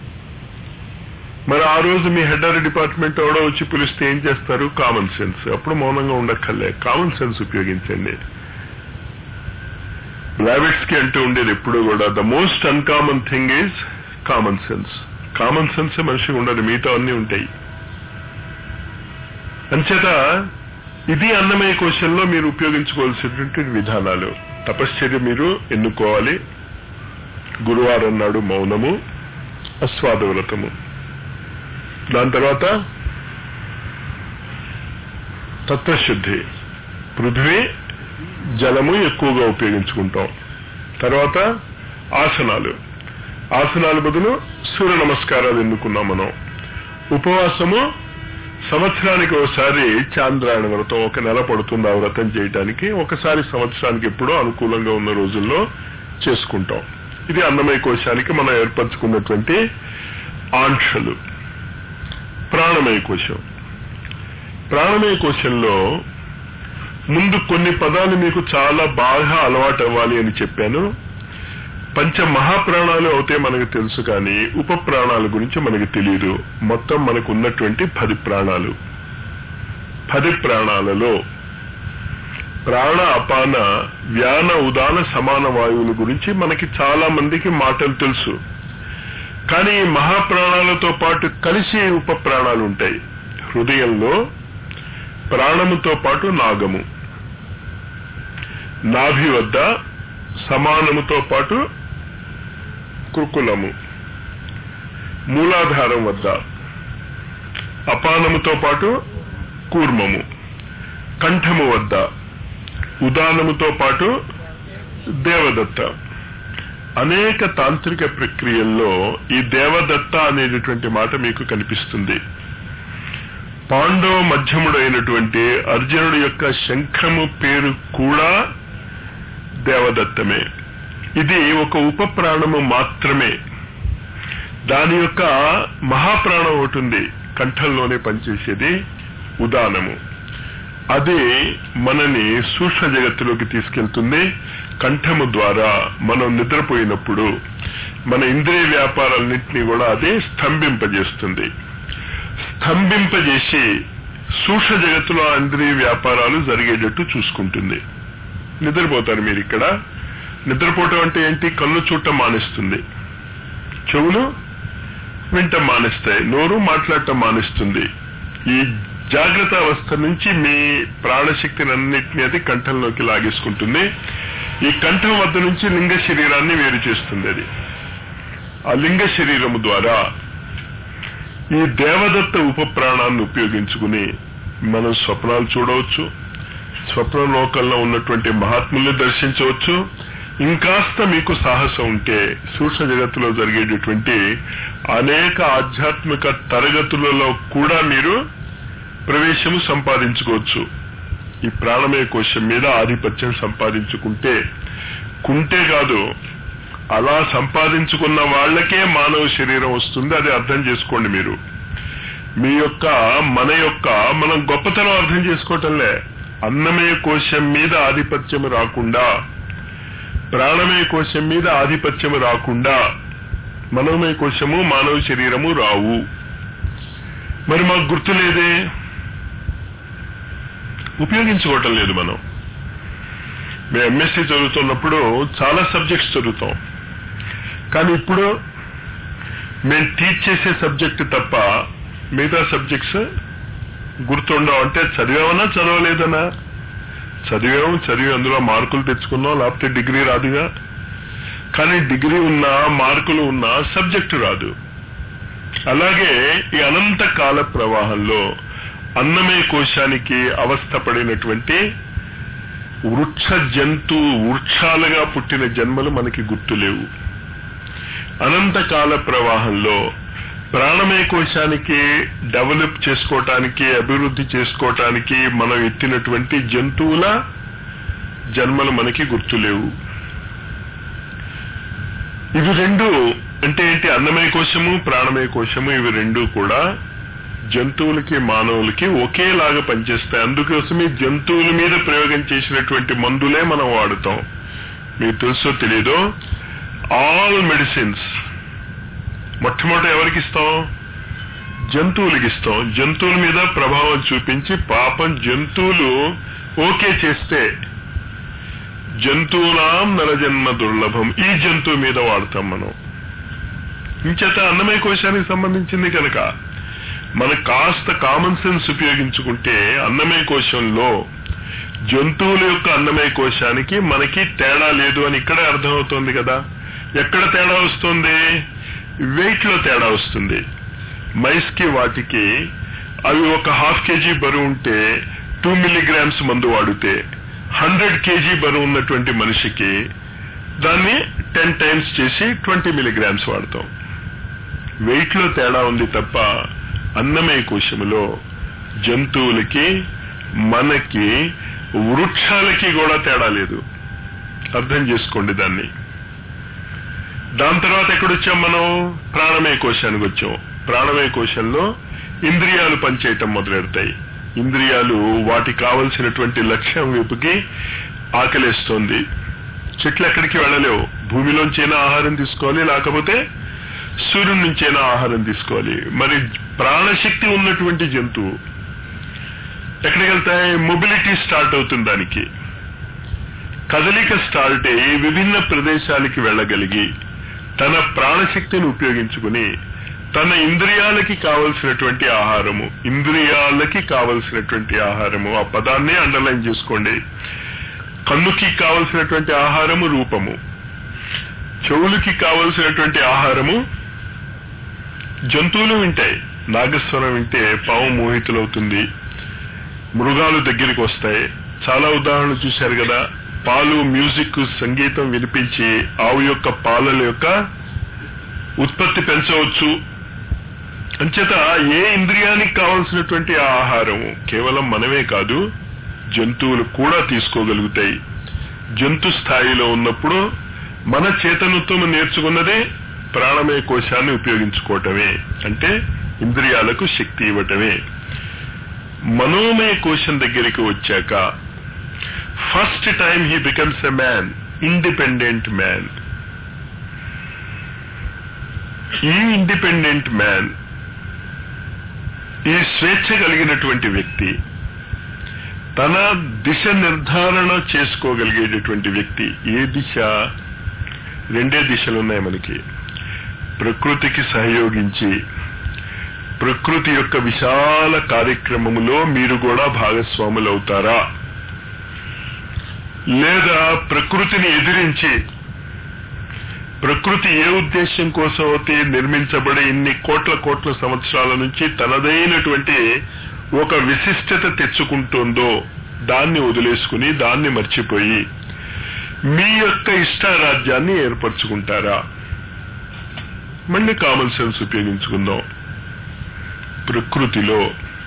మరి ఆ రోజు మీ హెడర్ డిపార్ట్మెంట్ ఎవడో వచ్చి పిలిస్తే ఏం చేస్తారు కామన్ సెన్స్ అప్పుడు మౌనంగా ఉండక్కర్లే కామన్ సెన్స్ ఉపయోగించండి బ్లావెట్స్ కి అంటూ ఉండేది ఎప్పుడు కూడా the most uncommon thing is common sense common sense మనిషికి ఉండదు మిగతా అన్నీ ఉంటాయి అంచేత ఇది అన్నమయ కోశంలో మీరు ఉపయోగించుకోవాల్సినటువంటి విధానాలు తపశ్చర్య మీరు ఎన్నుకోవాలి గురువారం నాడు మౌనము అస్వాద వ్రతము దాని తర్వాత తత్వశుద్ధి పృథ్వీ జలము ఎక్కువగా ఉపయోగించుకుంటాం తర్వాత ఆసనాలు ఆసనాల బదులు సూర్య నమస్కారాలు ఎన్నుకున్నాం మనం ఉపవాసము సంవత్సరానికి ఒకసారి చాంద్రాయణ వ్రతం ఒక నెల పడుతుంది ఆ వ్రతం చేయడానికి ఒకసారి సంవత్సరానికి ఎప్పుడో అనుకూలంగా ఉన్న రోజుల్లో చేసుకుంటాం ఇది అన్నమయ కోశానికి మనం ఏర్పరచుకున్నటువంటి ఆంక్షలు ప్రాణమయ కోశం ప్రాణమయ కోశంలో ముందు కొన్ని పదాలు మీకు చాలా బాగా అలవాటు అవ్వాలి అని చెప్పాను పంచ మహాప్రాణాలు అవుతే మనకు తెలుసు కానీ ఉప ప్రాణాల గురించి మనకు తెలియదు మొత్తం మనకు ఉన్నటువంటి పది ప్రాణాలు పది ప్రాణాలలో ప్రాణ అపాన వ్యాన ఉదాన సమాన వాయువుల గురించి మనకి చాలా మందికి మాటలు తెలుసు కానీ ఈ మహాప్రాణాలతో పాటు కలిసి ఉప ప్రాణాలు ఉంటాయి హృదయంలో ప్రాణముతో పాటు నాగము నాభి వద్ద సమానముతో పాటు కృకులము మూలాధారం వద్ద అపానముతో పాటు కూర్మము కంఠము వద్ద ఉదానముతో పాటు దేవదత్త అనేక తాంత్రిక ప్రక్రియల్లో ఈ దేవదత్త అనేటటువంటి మాట మీకు కనిపిస్తుంది పాండవ మధ్యముడు అయినటువంటి అర్జునుడు యొక్క శంఖము పేరు కూడా దేవదత్తమే ఇది ఒక ఉప ప్రాణము మాత్రమే దాని యొక్క మహాప్రాణం ఒకటి ఉంది కంఠంలోనే పనిచేసేది ఉదానము అది మనని సూక్ష్మ జగత్తులోకి తీసుకెళ్తుంది కంఠము ద్వారా మనం నిద్రపోయినప్పుడు మన ఇంద్రియ వ్యాపారాలన్నింటినీ కూడా అది స్తంభింపజేస్తుంది స్తంభింపజేసి సూక్ష్మ జగత్తులో ఆ ఇంద్రియ వ్యాపారాలు జరిగేటట్టు చూసుకుంటుంది నిద్రపోతారు మీరు ఇక్కడ నిద్రపోవటం అంటే ఏంటి కళ్ళు చూడటం మానేస్తుంది చెవులు వింటం మానేస్తాయి నోరు మాట్లాడటం మానేస్తుంది ఈ జాగ్రత్త అవస్థ నుంచి మీ ప్రాణశక్తిని అన్నిటినీ అది కంఠంలోకి లాగేసుకుంటుంది ఈ కంఠం వద్ద నుంచి లింగ శరీరాన్ని వేరు చేస్తుంది అది ఆ లింగ శరీరము ద్వారా ఈ దేవదత్త ఉప ప్రాణాన్ని ఉపయోగించుకుని మనం స్వప్నాలు చూడవచ్చు స్వప్న లోకంలో ఉన్నటువంటి మహాత్ముల్ని దర్శించవచ్చు ఇంకాస్త మీకు సాహసం ఉంటే సూక్ష్మ జగత్తులో జరిగేటటువంటి అనేక ఆధ్యాత్మిక తరగతులలో కూడా మీరు ప్రవేశము సంపాదించుకోవచ్చు ఈ ప్రాణమయ కోశం మీద ఆధిపత్యం సంపాదించుకుంటే కుంటే కాదు అలా సంపాదించుకున్న వాళ్ళకే మానవ శరీరం వస్తుంది అది అర్థం చేసుకోండి మీరు మీ యొక్క మన యొక్క మనం గొప్పతనం అర్థం చేసుకోవటంలే అన్నమయ కోశం మీద ఆధిపత్యం రాకుండా ప్రాణమయ కోశం మీద ఆధిపత్యం రాకుండా మనోమయ కోశము మానవ శరీరము రావు మరి మాకు గుర్తు లేదే ఉపయోగించుకోవటం లేదు మనం మేము ఎంఎస్సీ చదువుతున్నప్పుడు చాలా సబ్జెక్ట్స్ చదువుతాం కానీ ఇప్పుడు మేము టీచ్ చేసే సబ్జెక్ట్ తప్ప మిగతా సబ్జెక్ట్స్ గుర్తుండవు అంటే చదివామన్నా చదవలేదనా చదివాము చదివి అందులో మార్కులు తెచ్చుకున్నాం లేకపోతే డిగ్రీ రాదుగా కానీ డిగ్రీ ఉన్నా మార్కులు ఉన్నా సబ్జెక్టు రాదు అలాగే ఈ అనంత కాల ప్రవాహంలో అన్నమయ కోశానికి అవస్థ పడినటువంటి వృక్ష జంతు వృక్షాలుగా పుట్టిన జన్మలు మనకి గుర్తులేవు అనంతకాల ప్రవాహంలో ప్రాణమయ కోశానికి డెవలప్ చేసుకోవటానికి అభివృద్ధి చేసుకోవటానికి మనం ఎత్తినటువంటి జంతువుల జన్మలు మనకి గుర్తులేవు ఇవి రెండు అంటే ఏంటి అన్నమయ కోశము ప్రాణమయ కోశము ఇవి రెండు కూడా జంతువులకి మానవులకి ఒకేలాగా పనిచేస్తాయి అందుకోసమే జంతువుల మీద ప్రయోగం చేసినటువంటి మందులే మనం వాడుతాం మీకు తెలుసో తెలీదో ఆల్ మెడిసిన్స్ మొట్టమొదటి ఎవరికి ఇస్తాం జంతువులకి ఇస్తాం జంతువుల మీద ప్రభావం చూపించి పాపం జంతువులు ఓకే చేస్తే జంతువులాం నరజన్మ దుర్లభం ఈ జంతువు మీద వాడతాం మనం ఇంచేత అన్నమయ కోశానికి సంబంధించింది కనుక మన కాస్త కామన్ సెన్స్ ఉపయోగించుకుంటే అన్నమయ కోశంలో జంతువుల యొక్క అన్నమయ కోశానికి మనకి తేడా లేదు అని ఇక్కడే అర్థమవుతోంది కదా ఎక్కడ తేడా వస్తుంది వెయిట్ లో తేడా వస్తుంది మైస్ కి వాటికి అవి ఒక హాఫ్ కేజీ బరువు ఉంటే టూ మిల్లీగ్రామ్స్ మందు వాడితే హండ్రెడ్ కేజీ బరువు ఉన్నటువంటి మనిషికి దాన్ని టెన్ టైమ్స్ చేసి ట్వంటీ మిల్లీగ్రామ్స్ వాడతాం వెయిట్ లో తేడా ఉంది తప్ప అన్నమయ కోశములో జంతువులకి మనకి వృక్షాలకి కూడా తేడా లేదు అర్థం చేసుకోండి దాన్ని దాని తర్వాత ఎక్కడొచ్చాం మనం ప్రాణమయ కోశానికి వచ్చాం ప్రాణమయ కోశంలో ఇంద్రియాలు పనిచేయటం మొదలెడతాయి ఇంద్రియాలు వాటికి కావలసినటువంటి లక్ష్యం వైపుకి ఆకలేస్తోంది చెట్లు ఎక్కడికి వెళ్ళలేవు భూమిలోంచైనా ఆహారం తీసుకోవాలి లేకపోతే సూర్యుడి నుంచైనా ఆహారం తీసుకోవాలి మరి ప్రాణశక్తి ఉన్నటువంటి జంతువు ఎక్కడికి వెళ్తాయి మొబిలిటీ స్టార్ట్ అవుతుంది దానికి కదలిక స్టార్ట్ అయ్యి విభిన్న ప్రదేశాలకి వెళ్ళగలిగి తన ప్రాణశక్తిని ఉపయోగించుకుని తన ఇంద్రియాలకి కావలసినటువంటి ఆహారము ఇంద్రియాలకి కావలసినటువంటి ఆహారము ఆ పదాన్ని అండర్లైన్ చేసుకోండి కన్నుకి కావలసినటువంటి ఆహారము రూపము చెవులకి కావలసినటువంటి ఆహారము జంతువులు వింటాయి నాగస్వరం వింటే పాము మోహితులవుతుంది మృగాలు దగ్గరికి వస్తాయి చాలా ఉదాహరణలు చూశారు కదా పాలు మ్యూజిక్ సంగీతం వినిపించి ఆవు యొక్క పాలల యొక్క ఉత్పత్తి పెంచవచ్చు అంచేత ఏ ఇంద్రియానికి కావలసినటువంటి ఆహారం కేవలం మనమే కాదు జంతువులు కూడా తీసుకోగలుగుతాయి జంతు స్థాయిలో ఉన్నప్పుడు మన చేతనత్వం నేర్చుకున్నదే ప్రాణమయ కోశాన్ని ఉపయోగించుకోవటమే అంటే ఇంద్రియాలకు శక్తి ఇవ్వటమే మనోమయ కోశం దగ్గరికి వచ్చాక first time he becomes a man independent man ఈ ఇండిపెండెంట్ మ్యాన్ ఈ స్వేచ్ఛ కలిగినటువంటి వ్యక్తి తన దిశ నిర్ధారణ చేసుకోగలిగేటటువంటి వ్యక్తి ఏ దిశ రెండే దిశలు ఉన్నాయి మనకి ప్రకృతికి సహయోగించి ప్రకృతి యొక్క విశాల కార్యక్రమములో మీరు కూడా భాగస్వాములు అవుతారా లేదా ప్రకృతిని ఎదిరించి ప్రకృతి ఏ ఉద్దేశం కోసం అయితే నిర్మించబడి ఇన్ని కోట్ల కోట్ల సంవత్సరాల నుంచి తనదైనటువంటి ఒక విశిష్టత తెచ్చుకుంటుందో దాన్ని వదిలేసుకుని దాన్ని మర్చిపోయి మీ యొక్క ఇష్టారాజ్యాన్ని ఏర్పరచుకుంటారా మళ్ళీ కామన్ సెన్స్ ఉపయోగించుకుందాం ప్రకృతిలో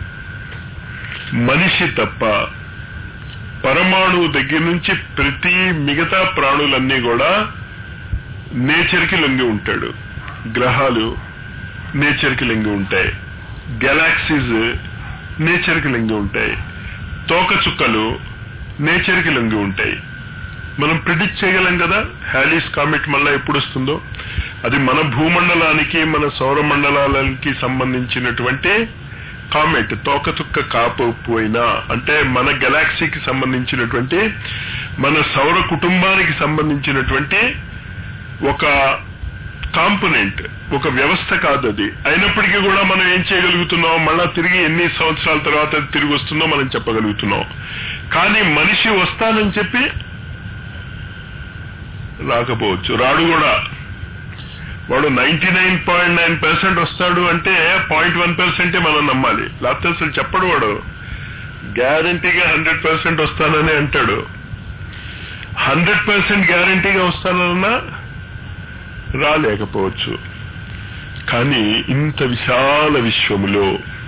మనిషి తప్ప పరమాణువు దగ్గర నుంచి ప్రతి మిగతా ప్రాణులన్నీ కూడా నేచర్కి లొంగి ఉంటాడు గ్రహాలు నేచర్కి లొంగి ఉంటాయి గెలాక్సీస్ నేచర్కి లొంగి ఉంటాయి తోక చుక్కలు నేచర్కి లొంగి ఉంటాయి మనం ప్రిడిక్ట్ చేయగలం కదా హ్యాలీస్ కామెట్ మళ్ళా ఎప్పుడు వస్తుందో అది మన భూమండలానికి మన సౌర మండలాలకి సంబంధించినటువంటి కామెట్ తోకతుక్క కాకపోయినా అంటే మన గెలాక్సీకి సంబంధించినటువంటి మన సౌర కుటుంబానికి సంబంధించినటువంటి ఒక కాంపోనెంట్ ఒక వ్యవస్థ కాదు అది అయినప్పటికీ కూడా మనం ఏం చేయగలుగుతున్నాం మళ్ళా తిరిగి ఎన్ని సంవత్సరాల తర్వాత అది తిరిగి వస్తుందో మనం చెప్పగలుగుతున్నాం కానీ మనిషి వస్తానని చెప్పి రాకపోవచ్చు రాడు కూడా వాడు ninety nine point nine percent వస్తాడు అంటే పాయింట్ వన్ పర్సెంటే మనం నమ్మాలి లేకపోతే అసలు చెప్పడు వాడు గ్యారంటీగా హండ్రెడ్ పర్సెంట్ వస్తానని అంటాడు హండ్రెడ్ పర్సెంట్ గ్యారంటీగా వస్తానన్నా రాలేకపోవచ్చు కానీ ఇంత విశాల విశ్వములో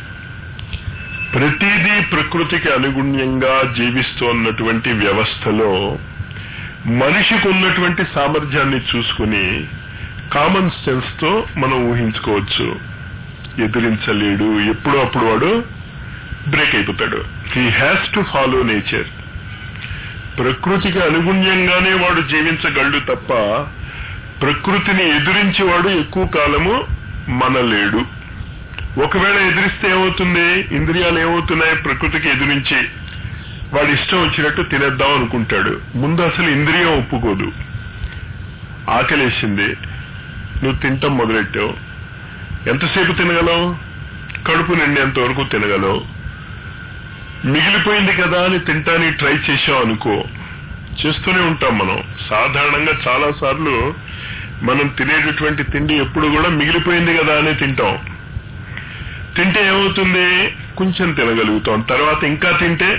ప్రతిదీ ప్రకృతికి అనుగుణ్యంగా జీవిస్తోన్నటువంటి వ్యవస్థలో మనిషికి ఉన్నటువంటి సామర్థ్యాన్ని చూసుకుని కామన్ సెన్స్ తో మనం ఊహించుకోవచ్చు ఎదిరించలేడు ఎప్పుడో అప్పుడు వాడు బ్రేక్ అయిపోతాడు he has to follow nature ప్రకృతికి అనుగుణ్యంగానే వాడు జీవించగలడు తప్ప ప్రకృతిని ఎదిరించి వాడు ఎక్కువ కాలము మనలేడు ఒకవేళ ఎదిరిస్తే ఏమవుతుంది ఇంద్రియాలు ఏమవుతున్నాయి ప్రకృతికి ఎదిరించి వాడి ఇష్టం వచ్చినట్టు తినేద్దాం అనుకుంటాడు ముందు అసలు ఇంద్రియం ఒప్పుకోదు ఆకలేసింది నువ్వు తింటాం మొదలెట్టావు ఎంతసేపు తినగలవు కడుపు నిండేంత వరకు తినగలవు మిగిలిపోయింది కదా అని తింటానికి ట్రై చేసావు అనుకో చేస్తూనే ఉంటాం మనం సాధారణంగా చాలా సార్లు మనం తినేటటువంటి తిండి ఎప్పుడు కూడా మిగిలిపోయింది కదా అని తింటాం తింటే ఏమవుతుంది కొంచెం తినగలుగుతాం తర్వాత ఇంకా తింటే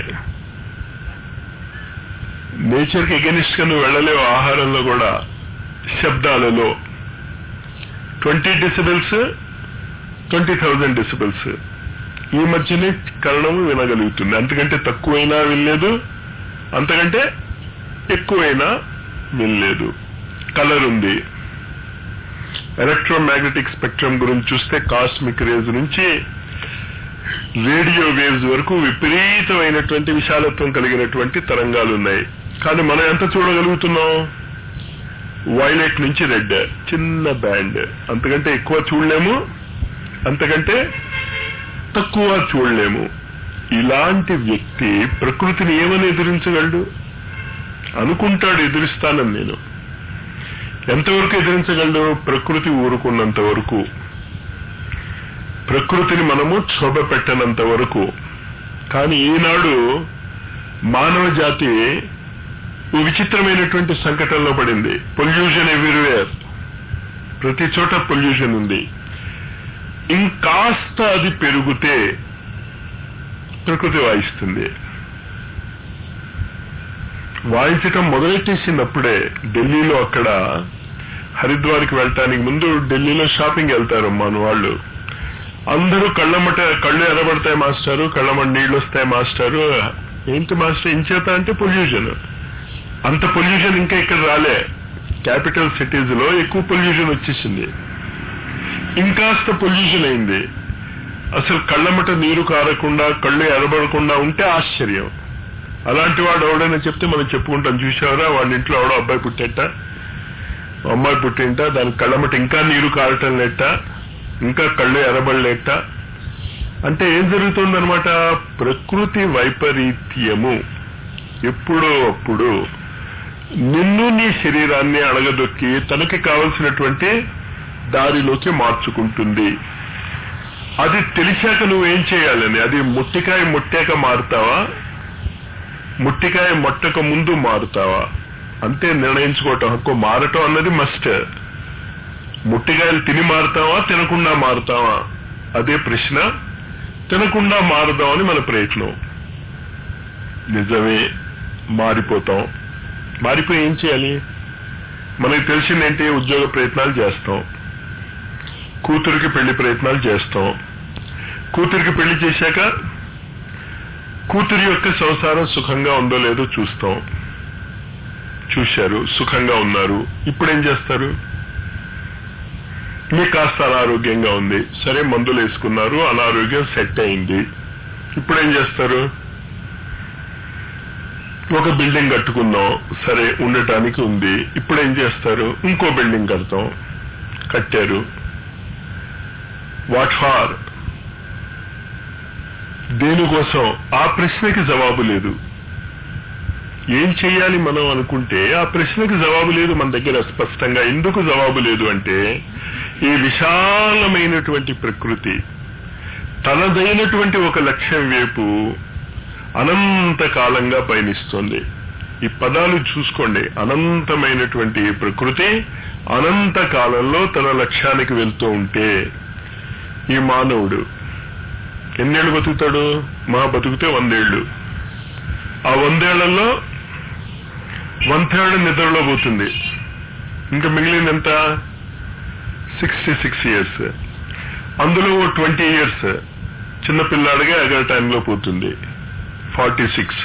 నేచర్కి ఎగెనిస్ట్ గా నువ్వు వెళ్ళలేవు ఆహారంలో కూడా శబ్దాలలో twenty decibels twenty thousand decibels ఈ మధ్యనే కరణము వినగలుగుతుంది అంతకంటే తక్కువైనా వినలేదు అంతకంటే ఎక్కువైనా వినలేదు కలర్ ఉంది ఎలక్ట్రోమాగ్నెటిక్ స్పెక్ట్రమ్ గురించి చూస్తే కాస్మిక్ రేజ్ నుంచి రేడియో వేవ్స్ వరకు విపరీతమైనటువంటి విశాలత్వం కలిగినటువంటి తరంగాలు ఉన్నాయి కానీ మనం ఎంత చూడగలుగుతున్నాం వైలెట్ నుంచి రెడ్ చిన్న బ్యాండ్ అంతకంటే ఎక్కువ చూడలేము అంతకంటే తక్కువ చూడలేము ఇలాంటి వ్యక్తి ప్రకృతిని ఏమని ఎదిరించగలడు అనుకుంటాడు ఎదిరిస్తానని నేను ఎంతవరకు ఎదిరించగలడు ప్రకృతి ఊరుకున్నంత వరకు ప్రకృతిని మనము క్షోభ పెట్టనంత వరకు కానీ ఈనాడు మానవ జాతి ఓ విచిత్రమైనటువంటి సంకటంలో పడింది పొల్యూషన్ ఎవ్రీవేర్ ప్రతి చోట పొల్యూషన్ ఉంది ఇంకాస్త అది పెరిగితే ప్రకృతి వాయిస్తుంది వాయించటం మొదలెట్టేసినప్పుడే ఢిల్లీలో అక్కడ హరిద్వార్కి వెళ్ళటానికి ముందు ఢిల్లీలో షాపింగ్ వెళ్తారు మన వాళ్ళు అందరూ కళ్ళమ్మట కళ్ళు ఎరబడతాయి మాస్టారు కళ్ళమ్మట నీళ్లు వస్తాయి మాస్టారు ఏంటి మాస్టర్ ఇంచేత అంటే పొల్యూషన్ అంత పొల్యూషన్ ఇంకా ఇక్కడ రాలే క్యాపిటల్ సిటీస్ లో ఎక్కువ పొల్యూషన్ వచ్చేసింది ఇంకాస్త పొల్యూషన్ అయింది అసలు కళ్ళమట నీరు కారకుండా కళ్ళు ఎరబడకుండా ఉంటే ఆశ్చర్యం అలాంటి వాడు ఎవడైనా చెప్తే మనం చెప్పుకుంటాం చూసావరా వాడి ఇంట్లో ఎవడో అబ్బాయి పుట్టేట అమ్మాయి పుట్టింట దాని కళ్ళమట ఇంకా నీరు కారటం లేట ఇంకా కళ్ళు ఎరబడలేట అంటే ఏం జరుగుతుందనమాట ప్రకృతి వైపరీత్యము ఎప్పుడో అప్పుడు నిన్ను నీ శరీరాన్ని అడగదొక్కి తనకి కావలసినటువంటి దారిలోకి మార్చుకుంటుంది అది తెలిసాక నువ్వేం చేయాలని అది ముట్టికాయ ముట్టాక మారుతావా ముట్టికాయ మొట్టక ముందు మారుతావా అంతే నిర్ణయించుకోవటం హక్కు మారటం అన్నది మస్ట్ ముట్టికాయలు తిని మారుతావా తినకుండా మారుతావా అదే ప్రశ్న తినకుండా మారుదామని మన ప్రయత్నం నిజమే మారిపోతాం మారిపోయి ఏం చేయాలి మనకి తెలిసిందేంటి ఉద్యోగ ప్రయత్నాలు చేస్తాం కూతురికి పెళ్లి ప్రయత్నాలు చేస్తాం కూతురికి పెళ్లి చేశాక కూతురి యొక్క సంసారం సుఖంగా ఉందో లేదో చూస్తాం చూశారు సుఖంగా ఉన్నారు ఇప్పుడు ఏం చేస్తారు మీకు కాస్త అనారోగ్యంగా ఉంది సరే మందులు వేసుకున్నారు అనారోగ్యం సెట్ అయింది ఇప్పుడు ఏం చేస్తారు ఒక బిల్డింగ్ కట్టుకుందాం సరే ఉండటానికి ఉంది ఇప్పుడు ఏం చేస్తారు ఇంకో బిల్డింగ్ కడతాం కట్టారు వాట్ ఫార్ దేనికోసం ఆ ప్రశ్నకి జవాబు లేదు ఏం చెయ్యాలి మనం అనుకుంటే ఆ ప్రశ్నకి జవాబు లేదు మన దగ్గర స్పష్టంగా ఎందుకు జవాబు లేదు అంటే ఈ విశాలమైనటువంటి ప్రకృతి తనదైనటువంటి ఒక లక్ష్యం వైపు అనంత కాలంగా పయనిస్తుంది ఈ పదాలు చూసుకోండి అనంతమైనటువంటి ఈ ప్రకృతి అనంత కాలంలో తన లక్ష్యానికి వెళ్తూ ఉంటే ఈ మానవుడు ఎన్నేళ్ళు బతుకుతాడు మా బతుకుతే వందేళ్లు ఆ వందేళ్లలో వన్ థర్డ్ నిద్రలో పోతుంది ఇంకా మిగిలింది ఎంత సిక్స్టీ సిక్స్ ఇయర్స్ అందులో ఓ ట్వంటీ ఇయర్స్ చిన్నపిల్లాడిగా ఎగర టైంలో పోతుంది ఫార్టీ సిక్స్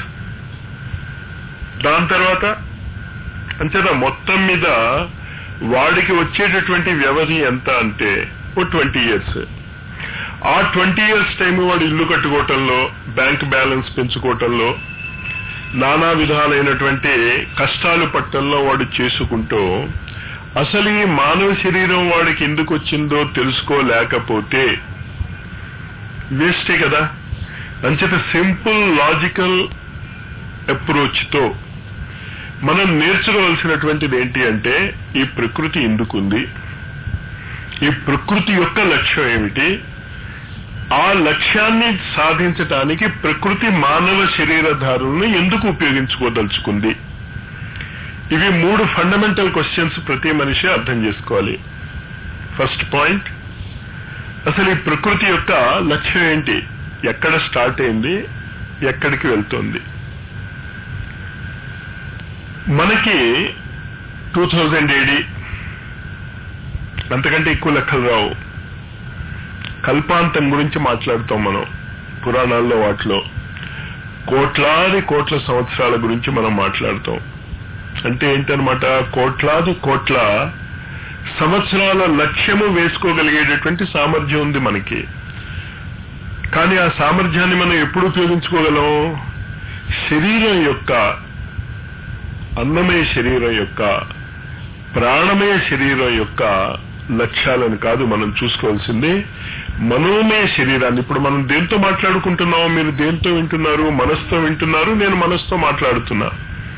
దాని తర్వాత అంచేత మొత్తం మీద వాడికి వచ్చేటటువంటి వ్యవధి ఎంత అంటే ఓ ట్వంటీ ఇయర్స్ ఆ ట్వంటీ ఇయర్స్ టైం వాడు ఇల్లు కట్టుకోవటంలో బ్యాంక్ బ్యాలెన్స్ పెంచుకోవటంలో నానా విధాలైనటువంటి కష్టాలు పట్టంలో వాడు చేసుకుంటూ అసలు ఈ మానవ శరీరం వాడికి ఎందుకు వచ్చిందో తెలుసుకోలేకపోతే వేస్టే కదా అంచేత సింపుల్ లాజికల్ అప్రోచ్ తో మనం నేర్చుకోవాల్సినటువంటిది ఏంటి అంటే ఈ ప్రకృతి ఎందుకుంది ఈ ప్రకృతి యొక్క లక్ష్యం ఏమిటి ఆ లక్ష్యాన్ని సాధించటానికి ప్రకృతి మానవ శరీరధారులను ఎందుకు ఉపయోగించుకోదలుచుకుంది ఇవి మూడు ఫండమెంటల్ క్వశ్చన్స్ ప్రతి మనిషి అర్థం చేసుకోవాలి ఫస్ట్ పాయింట్ అసలు ఈ ప్రకృతి యొక్క లక్ష్యం ఏంటి ఎక్కడ స్టార్ట్ అయింది ఎక్కడికి వెళ్తోంది మనకి టూ థౌజండ్ ఏడి అంతకంటే ఎక్కువ లెక్కలు రావు కల్పాంతం గురించి మాట్లాడుతాం మనం పురాణాల్లో వాటిలో కోట్లాది కోట్ల సంవత్సరాల గురించి మనం మాట్లాడుతాం అంటే ఏంటనమాట కోట్లాది కోట్ల సంవత్సరాల లక్ష్యము వేసుకోగలిగేటటువంటి సామర్థ్యం ఉంది మనకి కానీ ఆ సామర్థ్యాన్ని మనం ఎప్పుడు ఉపయోగించుకోగలం శరీరం యొక్క అన్నమయ శరీరం యొక్క ప్రాణమయ శరీరం యొక్క లక్ష్యాలను కాదు మనం చూసుకోవాల్సింది మనోమయ శరీరాన్ని ఇప్పుడు మనం దేంతో మాట్లాడుకుంటున్నాం మీరు దేంతో వింటున్నారు మనసుతో వింటున్నారు నేను మనసుతో మాట్లాడుతున్నా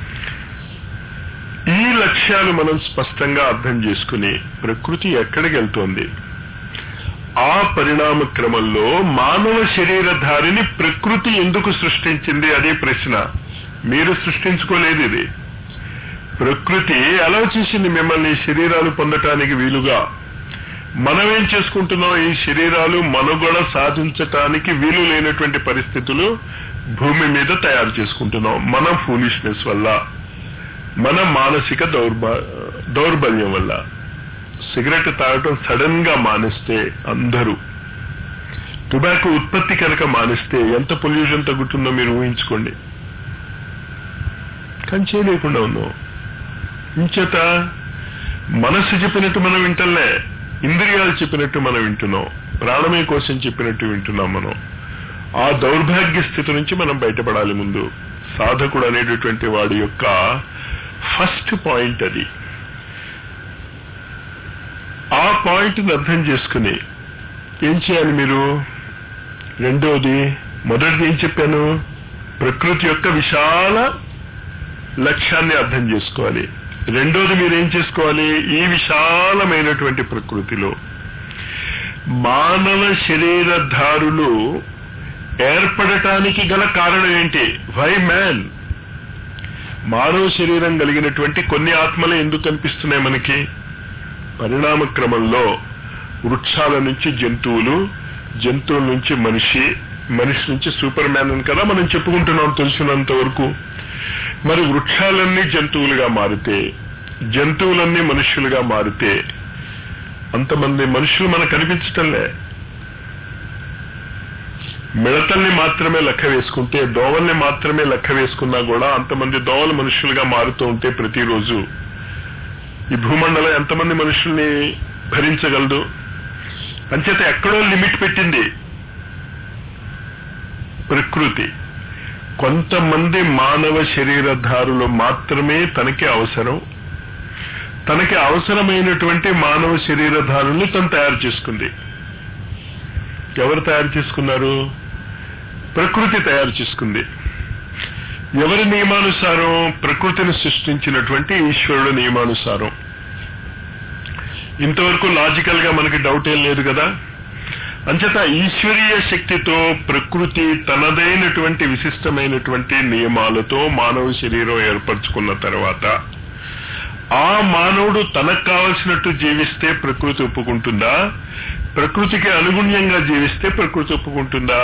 ఈ లక్ష్యాలు మనం స్పష్టంగా అర్థం చేసుకుని ప్రకృతి ఎక్కడికి వెళ్తోంది ఆ పరిణామ క్రమంలో మానవ శరీరధారిని ప్రకృతి ఎందుకు సృష్టించింది అదే ప్రశ్న మీరు సృష్టించుకోలేదు ఇది ప్రకృతి ఎలా చేసింది మిమ్మల్ని శరీరాలు పొందటానికి వీలుగా మనమేం చేసుకుంటున్నాం ఈ శరీరాలు మనుగడ సాధించటానికి వీలు లేనటువంటి పరిస్థితులు భూమి మీద తయారు చేసుకుంటున్నాం మన ఫూలిష్నెస్ వల్ల మన మానసిక దౌర్బ దౌర్బల్యం వల్ల సిగరెట్ తాగటం సడన్ గా మానేస్తే అందరూ టొబాకో ఉత్పత్తి కనుక మానేస్తే ఎంత పొల్యూషన్ తగ్గుతుందో మీరు ఊహించుకోండి కానీ చేయలేకుండా ఉన్నాం ఇంచేత మనస్సు చెప్పినట్టు మనం వింటలే ఇంద్రియాలు చెప్పినట్టు మనం వింటున్నాం ప్రాణమే కోసం చెప్పినట్టు వింటున్నాం మనం ఆ దౌర్భాగ్య స్థితి నుంచి మనం బయటపడాలి ముందు సాధకుడు అనేటటువంటి వాడి యొక్క ఫస్ట్ పాయింట్ అది ఆ పాయింట్ని అర్థం చేసుకుని ఏం చేయాలి మీరు రెండోది మొదటిది ఏం చెప్పాను ప్రకృతి యొక్క విశాల లక్ష్యాన్ని అర్థం చేసుకోవాలి రెండోది మీరేం చేసుకోవాలి ఈ విశాలమైనటువంటి ప్రకృతిలో మానవ శరీరధారులు ఏర్పడటానికి గల కారణం ఏంటి వై మ్యాన్ మానవ శరీరం కలిగినటువంటి కొన్ని ఆత్మలు ఎందుకు కనిపిస్తున్నాయి మనకి పరిణామ క్రమంలో వృక్షాల నుంచి జంతువులు జంతువుల నుంచి మనిషి మనిషి నుంచి సూపర్ మ్యాన్ అని కదా మనం చెప్పుకుంటున్నాం తెలిసినంత వరకు మరి వృక్షాలన్నీ జంతువులుగా మారితే జంతువులన్నీ మనుష్యులుగా మారితే అంతమంది మనుషులు మనకు కనిపించటంలే మిడతల్ని మాత్రమే లెక్క వేసుకుంటే దోవల్ని మాత్రమే లెక్క వేసుకున్నా కూడా అంతమంది దోవలు మనుషులుగా మారుతూ ఉంటే ప్రతిరోజు ఈ భూమండలం ఎంతమంది మనుషుల్ని భరించగలదు అంచేత ఎక్కడో లిమిట్ పెట్టింది ప్రకృతి కొంతమంది మానవ శరీరధారులు మాత్రమే తనకి అవసరం తనకి అవసరమైనటువంటి మానవ శరీరధారుల్ని తను తయారు చేసుకుంది ఎవరు తయారు చేసుకున్నారు ప్రకృతి తయారు చేసుకుంది ఎవరి నియమానుసారం ప్రకృతిని సృష్టించినటువంటి ఈశ్వరుడు నియమానుసారం ఇంతవరకు లాజికల్ గా మనకి డౌట్ ఏం లేదు కదా అంచేత ఈశ్వరీయ శక్తితో ప్రకృతి తనదైనటువంటి విశిష్టమైనటువంటి నియమాలతో మానవ శరీరం ఏర్పరచుకున్న తర్వాత ఆ మానవుడు తనకు కావలసినట్టు జీవిస్తే ప్రకృతి ఒప్పుకుంటుందా ప్రకృతికి అనుగుణ్యంగా జీవిస్తే ప్రకృతి ఒప్పుకుంటుందా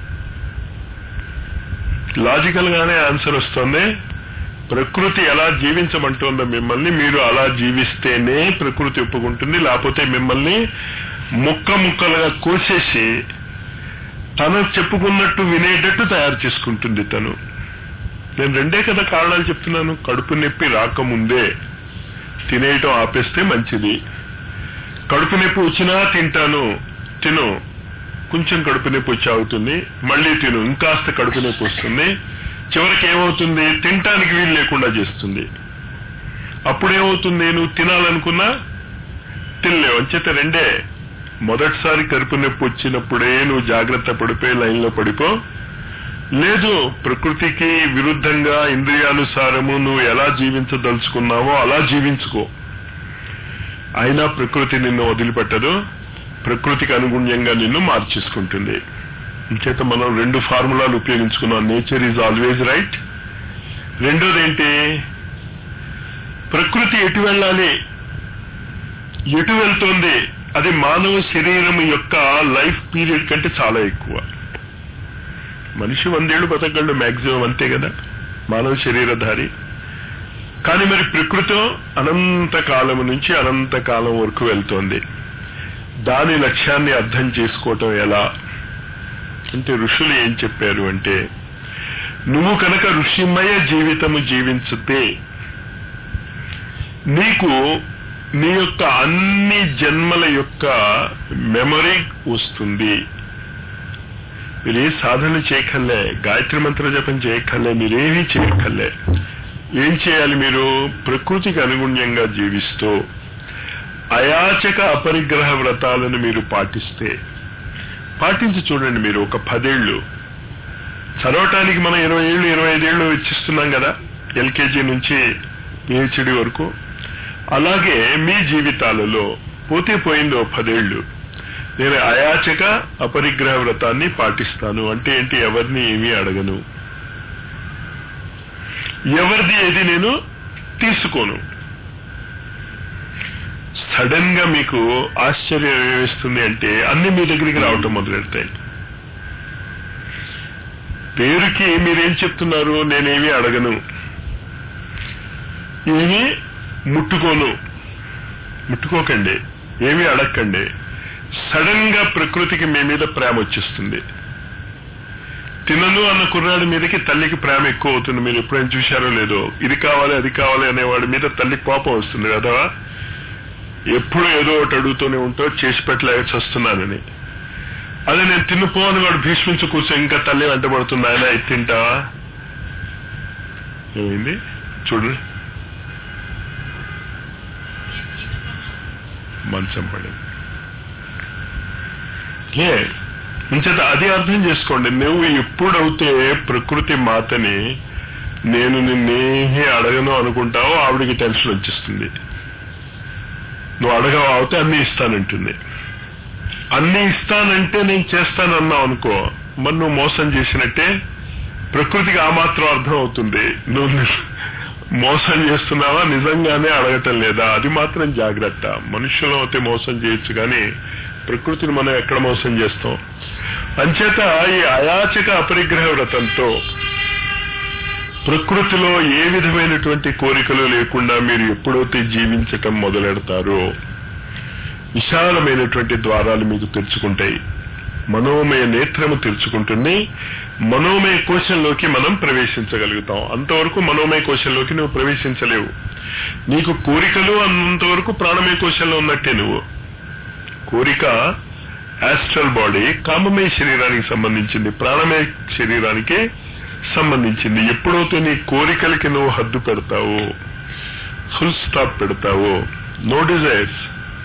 లాజికల్ గానే ఆన్సర్ వస్తుంది ప్రకృతి ఎలా జీవించమంటుందో మిమ్మల్ని మీరు అలా జీవిస్తేనే ప్రకృతి ఒప్పుకుంటుంది లేకపోతే మిమ్మల్ని ముక్క ముక్కలుగా కోసేసి తను చెప్పుకున్నట్టు వినేటట్టు తయారు చేసుకుంటుంది తను నేను రెండే కదా కారణాలు చెప్తున్నాను కడుపు నొప్పి రాకముందే తినేయటం ఆపేస్తే మంచిది కడుపు నొప్పి వచ్చినా తింటాను తిను కొంచెం కడుపు నొప్పి వచ్చి అవుతుంది మళ్ళీ తిను ఇంకాస్త కడుపు నొప్పి వస్తుంది చివరికి ఏమవుతుంది తినటానికి వీలు లేకుండా చేస్తుంది అప్పుడేమవుతుంది నువ్వు తినాలనుకున్నా తినలేవు అంచేత రెండే మొదటిసారి కడుపు నొప్పి వచ్చినప్పుడే నువ్వు జాగ్రత్త పడిపోయి లైన్లో పడిపో లేదు ప్రకృతికి విరుద్ధంగా ఇంద్రియానుసారము నువ్వు ఎలా జీవించదలుచుకున్నావో అలా జీవించుకో అయినా ప్రకృతి నిన్ను వదిలిపెట్టదు ప్రకృతికి అనుగుణ్యంగా నిన్ను మార్చేసుకుంటుంది ఇంచేత మనం రెండు ఫార్ములాలు ఉపయోగించుకున్నాం నేచర్ ఈజ్ ఆల్వేజ్ రైట్ రెండోది ఏంటి ప్రకృతి ఎటు వెళ్ళాలి ఎటు వెళ్తోంది అది మానవ శరీరం యొక్క లైఫ్ పీరియడ్ కంటే చాలా ఎక్కువ మనిషి వందేళ్లు బతకగలడు మాక్సిమం అంతే కదా మానవ శరీరధారి కానీ మరి ప్రకృతి అనంత కాలం నుంచి అనంత కాలం వరకు వెళ్తోంది దాని లక్ష్యాన్ని అర్థం చేసుకోవటం ఎలా అంటే ఋషులు ఏం చెప్పారు అంటే నువ్వు కనుక ఋషిమయ జీవితము జీవించితే నీకు నీ యొక్క అన్ని జన్మల యొక్క మెమరీ వస్తుంది మీరు ఏ సాధన చేయక్కర్లే గాయత్రి మంత్ర జపం చేయక్కర్లే మీరేమీ చేయక్కర్లే ఏం చేయాలి మీరు ప్రకృతికి అనుగుణ్యంగా జీవిస్తూ అయాచక అపరిగ్రహ వ్రతాలను మీరు పాటిస్తే పాటించి చూడండి మీరు ఒక పదేళ్లు చదవటానికి మనం ఇరవై ఏళ్ళు ఇరవై ఐదేళ్లు ఇచ్చిస్తున్నాం కదా ఎల్కేజీ నుంచి పిహెచ్డి వరకు అలాగే మీ జీవితాలలో పోతే పోయింది ఓ పదేళ్లు నేను అయాచక అపరిగ్రహ వ్రతాన్ని పాటిస్తాను అంటే ఏంటి ఎవరిని ఏమీ అడగను ఎవరిది ఏది నేను తీసుకోను సడన్ గా మీకు ఆశ్చర్యం ఏమిస్తుంది అంటే అన్ని మీ దగ్గరికి రావటం మొదలెడతాయి పేరుకి మీరేం చెప్తున్నారు నేనేమీ అడగను ఏమీ ముట్టుకోను ముట్టుకోకండి ఏమీ అడగకండి సడన్ గా ప్రకృతికి మీ మీద ప్రేమ వచ్చేస్తుంది తినను అన్న కుర్రాడి మీదకి తల్లికి ప్రేమ ఎక్కువ అవుతుంది మీరు ఎప్పుడైనా చూశారో లేదో ఇది కావాలి అది కావాలి అనేవాడి మీద తల్లి కోపం వస్తుంది కదా ఎప్పుడు ఏదో ఒకటి అడుగుతూనే ఉంటావు చేసి పెట్టలేక వస్తున్నానని అదే నేను తిన్నుపో అని వాడు భీష్మించి కూర్చో ఇంకా తల్లి వెంటబడుతుంది ఆయన ఇది తింటావా ఏమైంది చూడు మంచం పడింది ఏ ఇంచేత అది అర్థం చేసుకోండి నువ్వు ఎప్పుడైతే ప్రకృతి మాతని నేను నిన్నేమీ అడగను అనుకుంటావో ఆవిడికి టెన్షన్ వచ్చేస్తుంది నువ్వు అడగవు అవుతే అన్ని ఇస్తానంటుంది అన్ని ఇస్తానంటే నేను చేస్తానన్నావు అనుకో మరి నువ్వు మోసం చేసినట్టే ప్రకృతికి ఆ మాత్రం అర్థం అవుతుంది నువ్వు ని- మోసం చేస్తున్నావా నిజంగానే అడగటం లేదా అది మాత్రం జాగ్రత్త మనుషులు అయితే మోసం చేయొచ్చు కానీ ప్రకృతిని మనం ఎక్కడ మోసం చేస్తాం అంచేత ఈ అయాచక అపరిగ్రహ వ్రతంతో ప్రకృతిలో ఏ విధమైనటువంటి కోరికలు లేకుండా మీరు ఎప్పుడైతే జీవించటం మొదలెడతారో విశాలమైనటువంటి ద్వారాలు మీకు తెరుచుకుంటాయి మనోమయ నేత్రము తెరుచుకుంటుంది మనోమయ కోశంలోకి మనం ప్రవేశించగలుగుతాం అంతవరకు మనోమయ కోశంలోకి నువ్వు ప్రవేశించలేవు నీకు కోరికలు అన్నంతవరకు ప్రాణమయ కోశంలో ఉన్నట్టే నువ్వు కోరిక యాస్ట్రల్ బాడీ కామమయ శరీరానికి సంబంధించింది ప్రాణమయ శరీరానికి సంబంధించింది ఎప్పుడైతే నీ కోరికలకి నువ్వు హద్దు పెడతావో ఫుల్ స్టాప్ పెడతావో నో డిజైర్స్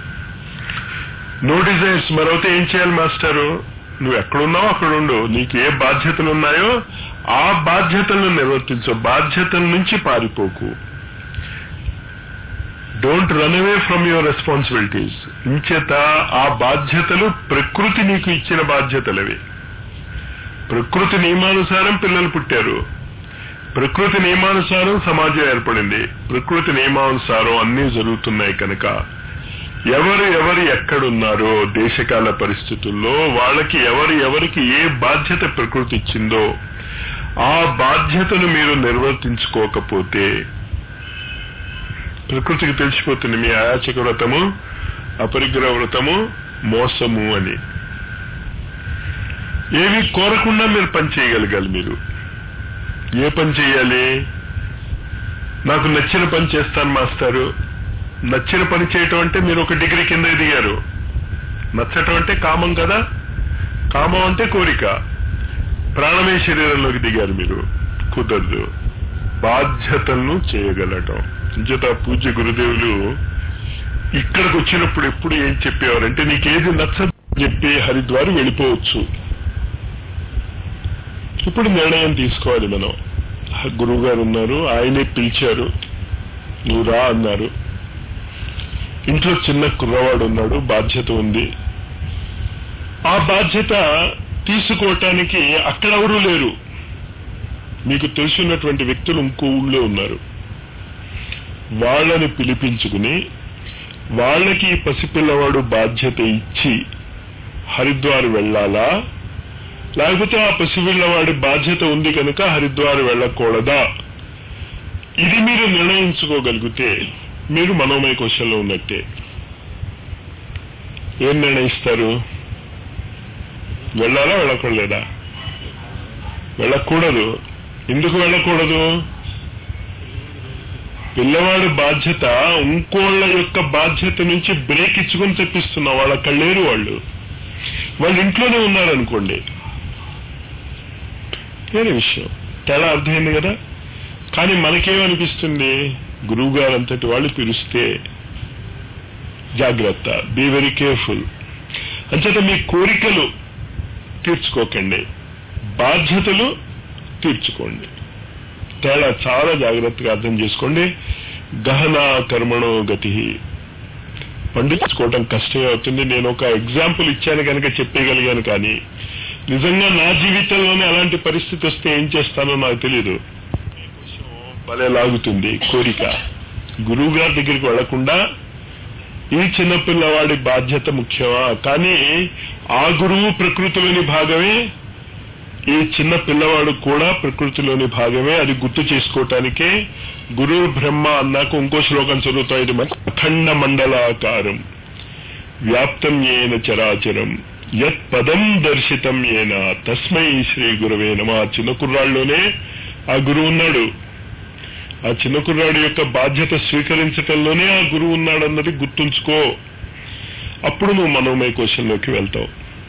నో డిజైర్స్ మరొకటి ఏం చేయాలి మాస్టారు నువ్వు ఎక్కడున్నావు అక్కడ ఉండు నీకు ఏ బాధ్యతలు ఉన్నాయో ఆ బాధ్యతలను నిర్వర్తించు బాధ్యతల నుంచి పారిపోకు don't run away from your responsibilities ఇంచేత ఆ బాధ్యతలు ప్రకృతి నీకు ఇచ్చిన బాధ్యతలవి ప్రకృతి నియమానుసారం పిల్లలు పుట్టారు ప్రకృతి నియమానుసారం సమాజం ఏర్పడింది ప్రకృతి నియమానుసారం అన్నీ జరుగుతున్నాయి కనుక ఎవరు ఎవరు ఎక్కడున్నారో దేశకాల పరిస్థితుల్లో వాళ్ళకి ఎవరు ఎవరికి ఏ బాధ్యత ప్రకృతి ఇచ్చిందో ఆ బాధ్యతను మీరు నిర్వర్తించుకోకపోతే ప్రకృతికి తెలిసిపోతుంది మీ అయాచక వ్రతము అపరిగ్రహ వ్రతము మోసము అని ఏమి కోరకుండా మీరు పని చేయగలగాలి మీరు ఏ పని చేయాలి నాకు నచ్చిన పని చేస్తాను మాస్టారు నచ్చిన పని చేయటం అంటే మీరు ఒక డిగ్రీ కింద దిగారు నచ్చటం అంటే కామం కదా కామం అంటే కోరిక ప్రాణమే శరీరంలోకి దిగారు మీరు కుదరదు బాధ్యతలను చేయగలటం ఇంచేత పూజ్య గురుదేవులు ఇక్కడికి వచ్చినప్పుడు ఎప్పుడు ఏం చెప్పేవారంటే నీకేది నచ్చదు చెప్పి హరిద్వార్ వెళ్ళిపోవచ్చు ఇప్పుడు నిర్ణయం తీసుకోవాలి మనం గురువు గారు ఉన్నారు ఆయనే పిలిచారు నువ్వు రా అన్నారు ఇంట్లో చిన్న కుర్రవాడు ఉన్నాడు బాధ్యత ఉంది ఆ బాధ్యత తీసుకోవటానికి అక్కడ ఎవరూ లేరు మీకు తెలుసున్నటువంటి వ్యక్తులు ఇంకో ఊళ్ళో ఉన్నారు వాళ్ళని పిలిపించుకుని వాళ్ళకి ఈ పసిపిల్లవాడు బాధ్యత ఇచ్చి హరిద్వార్ వెళ్ళాలా లేకపోతే ఆ పసిపిల్లవాడి బాధ్యత ఉంది కనుక హరిద్వార్ వెళ్ళకూడదా ఇది మీరు నిర్ణయించుకోగలిగితే మీరు మనోమయ కోశంలో ఉన్నట్టే ఏం నిర్ణయిస్తారు వెళ్ళాలా వెళ్ళకూడలేదా వెళ్ళకూడదు ఎందుకు వెళ్ళకూడదు పిల్లవాడి బాధ్యత ఇంకోళ్ళ యొక్క బాధ్యత నుంచి బ్రేక్ ఇచ్చుకొని తెప్పిస్తున్నా వాళ్ళ కళ్ళేరు వాళ్ళు వాళ్ళు ఇంట్లోనే ఉన్నారనుకోండి వేరే విషయం తేడా అర్థమైంది కదా కానీ మనకేమనిపిస్తుంది గురువు గారు అంతటి వాళ్ళు పిలిస్తే జాగ్రత్త బీ వెరీ కేర్ఫుల్ అంచేత మీ కోరికలు తీర్చుకోకండి బాధ్యతలు తీర్చుకోండి తేడా చాలా జాగ్రత్తగా అర్థం చేసుకోండి గహన కర్మణో గతి పండించుకోవటం కష్టమే అవుతుంది నేను ఒక ఎగ్జాంపుల్ ఇచ్చాను కనుక చెప్పగలిగాను కానీ నిజంగా నా జీవితంలోనే అలాంటి పరిస్థితి వస్తే ఏం చేస్తానో నాకు తెలియదు భలే లాగుతుంది కోరిక గురువు గారి దగ్గరికి వెళ్లకుండా ఈ చిన్నపిల్లవాడి బాధ్యత ముఖ్యమా కానీ ఆ గురువు ప్రకృతిలోని భాగమే ఈ చిన్న పిల్లవాడు కూడా ప్రకృతిలోని భాగమే అది గుర్తు చేసుకోవటానికే గురు బ్రహ్మ అన్నాక ఇంకో శ్లోకం చదువుతా ఇది అఖండ మండలాకారం వ్యాప్తం ఏన చరాచరం యత్ పదం దర్శితం ఏన తస్మై శ్రీ గురవే నమ ఆ చిన్న కుర్రాళ్ళలోనే ఆ గురువు ఉన్నాడు ఆ చిన్న కుర్రాడు యొక్క బాధ్యత స్వీకరించటంలోనే ఆ గురువు ఉన్నాడన్నది గుర్తుంచుకో అప్పుడు నువ్వు మనోమయ కోశంలోకి వెళ్తావు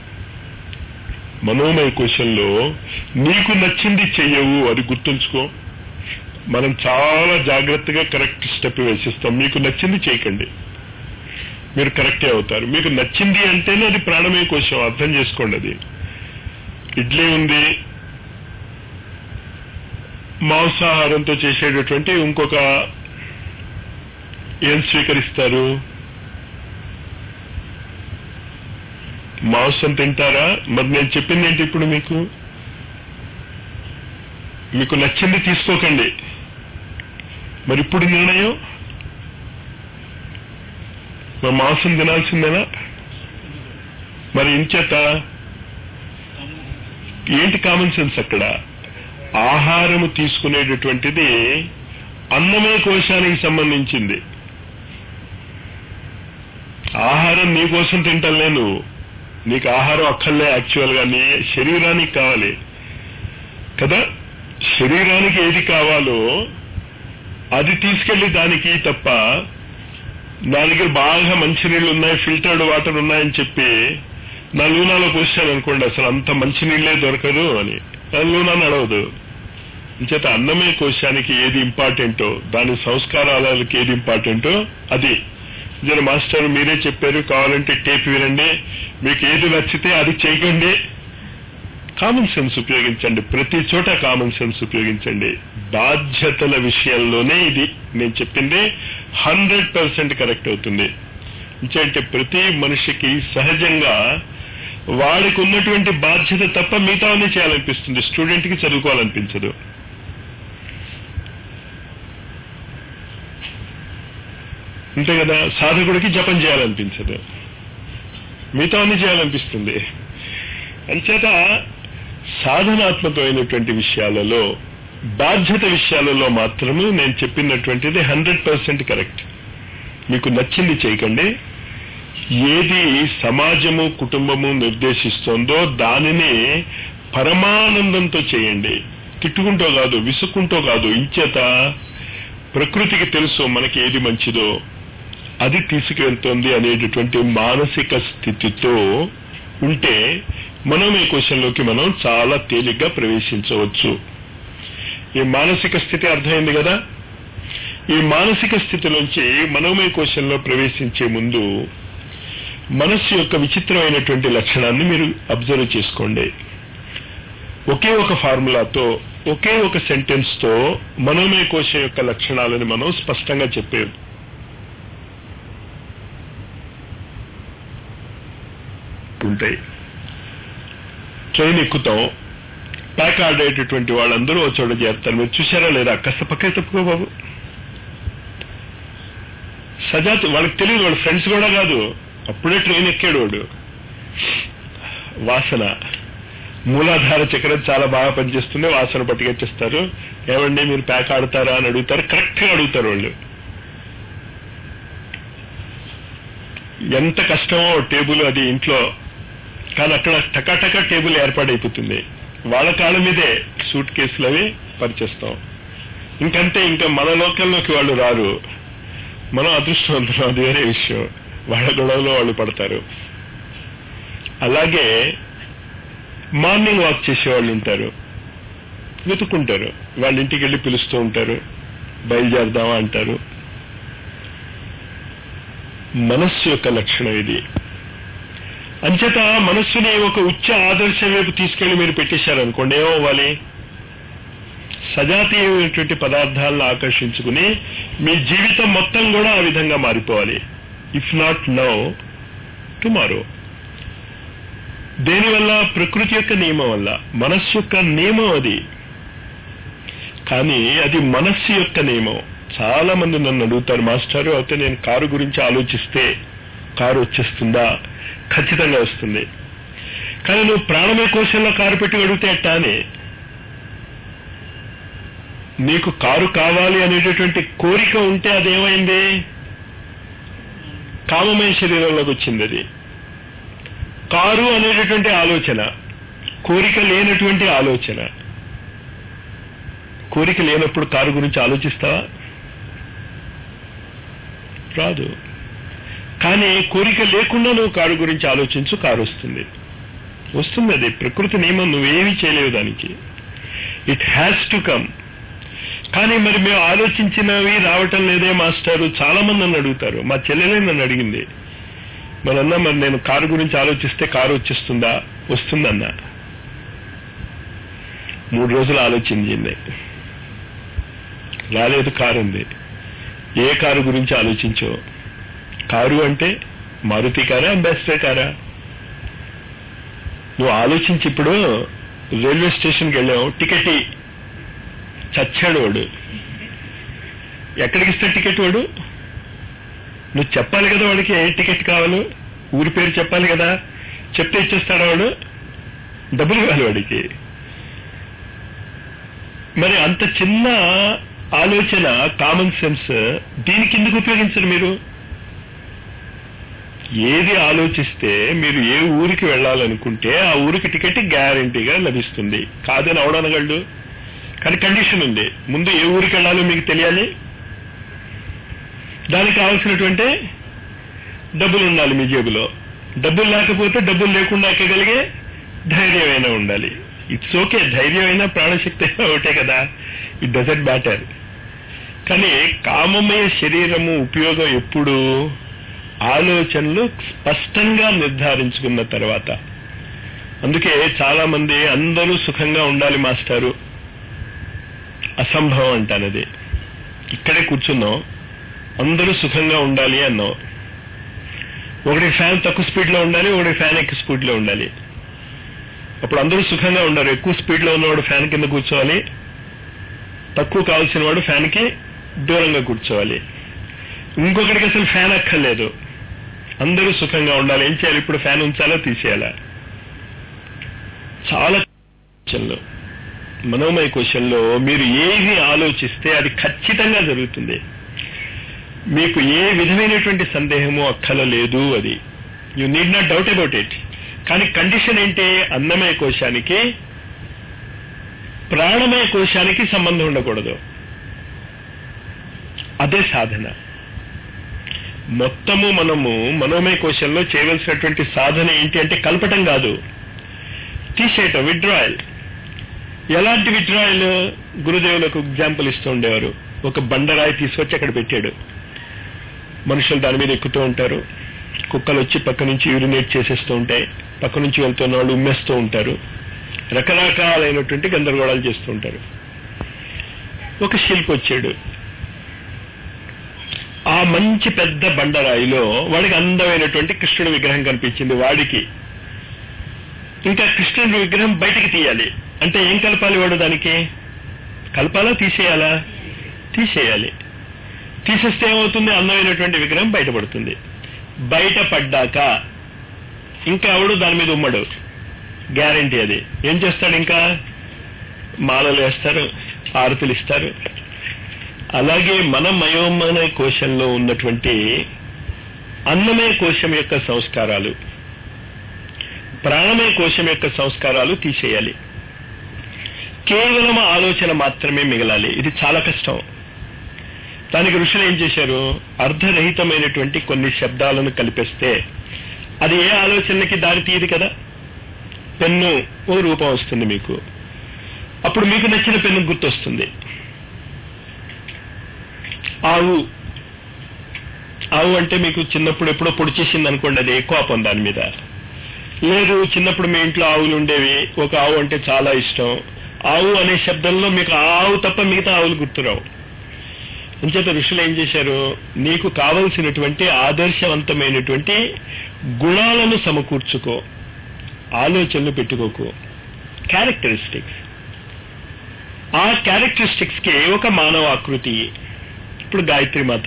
మనోమయ కోశంలో నీకు నచ్చింది చెయ్యవు అది గుర్తుంచుకో మనం చాలా జాగ్రత్తగా కరెక్ట్ స్టెప్ వేసిస్తాం మీకు నచ్చింది చేయకండి మీరు కరెక్టే అవుతారు మీకు నచ్చింది అంటేనే అది ప్రాణమయ కోశం అర్థం చేసుకోండి అది ఇడ్లీ ఉంది మాంసాహారంతో చేసేటటువంటి ఇంకొక ఏం స్వీకరిస్తారు మాంసం తింటారా మరి నేను చెప్పింది ఏంటి ఇప్పుడు మీకు మీకు నచ్చింది తీసుకోకండి మరి ఇప్పుడు నిర్ణయం మరి మాంసం తినాల్సిందేనా మరి ఇంచేత ఏంటి కామన్ సెన్స్ అక్కడ ఆహారము తీసుకునేటటువంటిది అన్నమయ కోశానికి సంబంధించింది ఆహారం నీ కోసం తింటాం నేను నీకు ఆహారం అక్కర్లే యాక్చువల్ గా నీ శరీరానికి కావాలి కదా శరీరానికి ఏది కావాలో అది తీసుకెళ్లి దానికి తప్ప నా దగ్గర బాగా మంచినీళ్ళు ఉన్నాయి ఫిల్టర్డ్ వాటర్ ఉన్నాయని చెప్పి నా లూనాలో పోసాను అనుకోండి అసలు అంత మంచినీళ్ళే దొరకదు అని నా లూనా నడవదు ఇంచేత అన్నమయ కోశానికి ఏది ఇంపార్టెంటో దాని సంస్కారాలకి ఏది ఇంపార్టెంటో అది జర మాస్టర్ మీరే చెప్పారు కావాలంటే టేప్ వినండి మీకు ఏది నచ్చితే అది చేయకండి కామన్ సెన్స్ ఉపయోగించండి ప్రతి చోట కామన్ సెన్స్ ఉపయోగించండి బాధ్యతల విషయంలోనే ఇది నేను చెప్పింది హండ్రెడ్ పర్సెంట్ కరెక్ట్ అవుతుంది అంటే ప్రతి మనిషికి సహజంగా వాడికి ఉన్నటువంటి బాధ్యత తప్ప మిగతావన్నీ చేయాలనిపిస్తుంది స్టూడెంట్ కి చదువుకోవాలనిపించదు అంతే కదా సాధకుడికి జపం చేయాలనిపించదు మిగతా అన్ని చేయాలనిపిస్తుంది అంచేత సాధనాత్మకమైనటువంటి విషయాలలో బాధ్యత విషయాలలో మాత్రమే నేను చెప్పినటువంటిది హండ్రెడ్ పర్సెంట్ కరెక్ట్ మీకు నచ్చింది చేయకండి ఏది సమాజము కుటుంబము నిర్దేశిస్తోందో దానిని పరమానందంతో చేయండి తిట్టుకుంటూ కాదు విసుక్కుంటూ కాదు ఇంచేత ప్రకృతికి తెలుసు మనకి ఏది మంచిదో అది తీసుకువెళ్తోంది అనేటటువంటి మానసిక స్థితితో ఉంటే మనం ఈ క్వశ్చన్లోకి మనం చాలా తేలిగ్గా ప్రవేశించవచ్చు ఈ మానసిక స్థితి అర్థమైంది కదా ఈ మానసిక స్థితిలోంచి మనోమయ కోశంలో ప్రవేశించే ముందు మనస్సు యొక్క విచిత్రమైనటువంటి లక్షణాన్ని మీరు అబ్జర్వ్ చేసుకోండి ఒకే ఒక ఫార్ములాతో ఒకే ఒక సెంటెన్స్ తో మనోమయ కోశం యొక్క లక్షణాలను మనం స్పష్టంగా చెప్పే ఉంటాయి ట్రైన్ ఎక్కుతాం ప్యాక్ ఆడేటటువంటి వాళ్ళందరూ ఓ చోట చేస్తారు మీరు చూసారా లేదా కాస్త పక్క తప్పుకో బాబు సజాత్ వాళ్ళకి తెలియదు వాడు ఫ్రెండ్స్ కూడా కాదు అప్పుడే ట్రైన్ ఎక్కాడు వాడు వాసన మూలాధార చక్రం చాలా బాగా పనిచేస్తుంది వాసన పట్టుకొచ్చేస్తారు ఏమండి మీరు ప్యాక్ ఆడతారా అని అడుగుతారు కరెక్ట్ గా అడుగుతారు వాళ్ళు ఎంత కష్టమో టేబుల్ అది ఇంట్లో కానీ అక్కడ టకాటకా టేబుల్ ఏర్పాటైపోతుంది వాళ్ళ కాళ్ళ మీదే సూట్ కేసులు అవి పరిచేస్తాం ఇంకంతే ఇంకా మన లోకంలోకి వాళ్ళు రారు మనం అదృష్టవంతులం అది వేరే విషయం వాళ్ళ గొడవలో వాళ్ళు పడతారు అలాగే మార్నింగ్ వాక్ చేసే వాళ్ళు ఉంటారు వెతుక్కుంటారు వాళ్ళ ఇంటికి వెళ్ళి పిలుస్తూ ఉంటారు బయలుదేరదామా అంటారు మనస్సు యొక్క లక్షణం ఇది అంచేత మనస్సుని ఒక ఉచ్చ ఆదర్శం వైపు తీసుకెళ్లి మీరు పెట్టేశారనుకోండి ఏమవ్వాలి సజాతీయమైనటువంటి పదార్థాలను ఆకర్షించుకుని మీ జీవితం మొత్తం కూడా ఆ విధంగా మారిపోవాలి ఇఫ్ నాట్ నౌ టుమారో దేనివల్ల ప్రకృతి యొక్క నియమం వల్ల మనస్సు యొక్క నియమం అది కానీ అది మనస్సు యొక్క నియమం చాలా మంది నన్ను అడుగుతారు మాస్టారు అయితే నేను కారు గురించి ఆలోచిస్తే కారు వచ్చేస్తుందా ఖచ్చితంగా వస్తుంది కానీ నువ్వు ప్రాణమే కోశంలో కారు పెట్టి అడిగితే ఎట్టా అని నీకు కారు కావాలి అనేటటువంటి కోరిక ఉంటే అదేమైంది కామమయ శరీరంలోకి వచ్చింది అది కారు అనేటటువంటి ఆలోచన కోరిక లేనటువంటి ఆలోచన కోరిక లేనప్పుడు కారు గురించి ఆలోచిస్తావా రాదు కానీ కోరిక లేకుండా నువ్వు కారు గురించి ఆలోచించు కారు వస్తుంది వస్తుంది అది ప్రకృతి నియమం నువ్వేమీ చేయలేవు దానికి ఇట్ హ్యాస్ టు కమ్ కానీ మరి మేము ఆలోచించినవి రావటం లేదే మాస్టారు చాలా మంది నన్ను అడుగుతారు మా చెల్లెలే నన్ను అడిగింది మరి అన్నా మరి నేను కారు గురించి ఆలోచిస్తే కారు వచ్చేస్తుందా వస్తుందన్నా మూడు రోజులు ఆలోచించింది రాలేదు కారు ఉంది ఏ కారు గురించి ఆలోచించో కారు అంటే మారుతి కారా అంబాసిడర్ కారా నువ్వు ఆలోచించి ఇప్పుడు రైల్వే స్టేషన్కి వెళ్ళావు టికెట్ ఇ. చచ్చాడు వాడు ఎక్కడికి ఇస్తాడు టికెట్ వాడు నువ్వు చెప్పాలి కదా వాడికి ఏ టికెట్ కావాలో ఊరి పేరు చెప్పాలి కదా చెప్తే ఇచ్చేస్తాడా వాడు డబ్బులు కావాలి వాడికి మరి అంత చిన్న ఆలోచన కామన్ సెన్స్ దీనికి ఎందుకు ఉపయోగించరు మీరు ఏది ఆలోచిస్తే మీరు ఏ ఊరికి వెళ్ళాలనుకుంటే ఆ ఊరికి టికెట్ గ్యారంటీగా లభిస్తుంది కాదని అవడనగలడు కానీ కండిషన్ ఉంది ముందు ఏ ఊరికి వెళ్ళాలో మీకు తెలియాలి దానికి కావాల్సినటువంటి డబ్బులు ఉండాలి మీ జేబులో డబ్బులు లేకపోతే డబ్బులు లేకుండా ఎక్కగలిగే ధైర్యమైనా ఉండాలి ఇట్స్ ఓకే ధైర్యం అయినా ప్రాణశక్తి అయినా ఒకటే కదా ఇట్ డజంట్ మ్యాటర్ కానీ కామమయ శరీరము ఉపయోగం ఎప్పుడు ఆలోచనలు స్పష్టంగా నిర్ధారించుకున్న తర్వాత అందుకే చాలా మంది అందరూ సుఖంగా ఉండాలి మాస్టారు అసంభవం అంటానది ఇక్కడే కూర్చున్నాం అందరూ సుఖంగా ఉండాలి అన్నాం ఒకటి ఫ్యాన్ తక్కువ స్పీడ్ లో ఉండాలి ఒకటి ఫ్యాన్ ఎక్కువ స్పీడ్ లో ఉండాలి అప్పుడు అందరూ సుఖంగా ఉండరు ఎక్కువ స్పీడ్ లో ఉన్నవాడు ఫ్యాన్ కింద కూర్చోవాలి తక్కువ కావాల్సిన వాడు ఫ్యాన్ కి దూరంగా కూర్చోవాలి ఇంకొకటికి అసలు ఫ్యాన్ అక్కర్లేదు అందరూ సుఖంగా ఉండాలి ఏం చేయాలి ఇప్పుడు ఫ్యాన్ ఉంచాలా తీసేయాలా చాలా క్వశ్చన్లు మనోమయ క్వశ్చన్లో మీరు ఏది ఆలోచిస్తే అది ఖచ్చితంగా జరుగుతుంది మీకు ఏ విధమైనటువంటి సందేహము అక్కల లేదు అది you need not doubt about it కానీ కండిషన్ ఏంటి అన్నమయ కోశానికి ప్రాణమయ కోశానికి సంబంధం ఉండకూడదు అదే సాధన మొత్తము మనము మనోమయ కోశంలో చేయవలసినటువంటి సాధన ఏంటి అంటే కలపటం కాదు తీసేయటం విడ్రాయల్ ఎలాంటి విడ్రాయల్ గురుదేవులకు ఎగ్జాంపుల్ ఇస్తూ ఉండేవారు ఒక బండరాయి తీసుకొచ్చి అక్కడ పెట్టాడు మనుషులు దాని మీద ఎక్కుతూ ఉంటారు కుక్కలు వచ్చి పక్క నుంచి యూరినేట్ చేసేస్తూ ఉంటాయి పక్క నుంచి వెళ్తున్న వాళ్ళు ఉమ్మేస్తూ ఉంటారు రకరకాలైనటువంటి గందరగోళాలు చేస్తూ ఉంటారు ఒక శిల్పి వచ్చాడు ఆ మంచి పెద్ద బండరాయిలో వాడికి అందమైనటువంటి కృష్ణుడి విగ్రహం కనిపించింది వాడికి ఇంకా కృష్ణుడి విగ్రహం బయటికి తీయాలి అంటే ఏం కలపాలి వాడు దానికి కలపాలా తీసేయాలా తీసేయాలి తీసేస్తే ఏమవుతుంది అందమైనటువంటి విగ్రహం బయటపడుతుంది బయటపడ్డాక ఇంకా ఎవడు దాని మీద ఉమ్మడు గ్యారంటీ అది ఏం చేస్తాడు ఇంకా మాలలు వేస్తారు ఆరతులు ఇస్తారు అలాగే మన మయోమన కోశంలో ఉన్నటువంటి అన్నమయ కోశం యొక్క సంస్కారాలు ప్రాణమయ కోశం యొక్క సంస్కారాలు తీసేయాలి కేవలం ఆలోచన మాత్రమే మిగలాలి ఇది చాలా కష్టం దానికి ఋషులు ఏం చేశారు అర్ధరహితమైనటువంటి కొన్ని శబ్దాలను కలిపేస్తే అది ఏ ఆలోచనకి దారి తీయదు కదా పెన్ను ఓ రూపం వస్తుంది మీకు అప్పుడు మీకు నచ్చిన పెన్ను గుర్తొస్తుంది ఆవు ఆవు అంటే మీకు చిన్నప్పుడు ఎప్పుడో పొడి చేసింది అనుకోండి అది కోపం దాని మీద లేదు చిన్నప్పుడు మీ ఇంట్లో ఆవులు ఉండేవి ఒక ఆవు అంటే చాలా ఇష్టం ఆవు అనే శబ్దంలో మీకు ఆ ఆవు తప్ప మిగతా ఆవులు గుర్తురావు అంచేత ఋషులు ఏం చేశారు నీకు కావలసినటువంటి ఆదర్శవంతమైనటువంటి గుణాలను సమకూర్చుకో ఆలోచనలు పెట్టుకోకు క్యారెక్టరిస్టిక్స్ ఆ క్యారెక్టరిస్టిక్స్ కి ఒక మానవ ఆకృతి ఇప్పుడు గాయత్రి మాత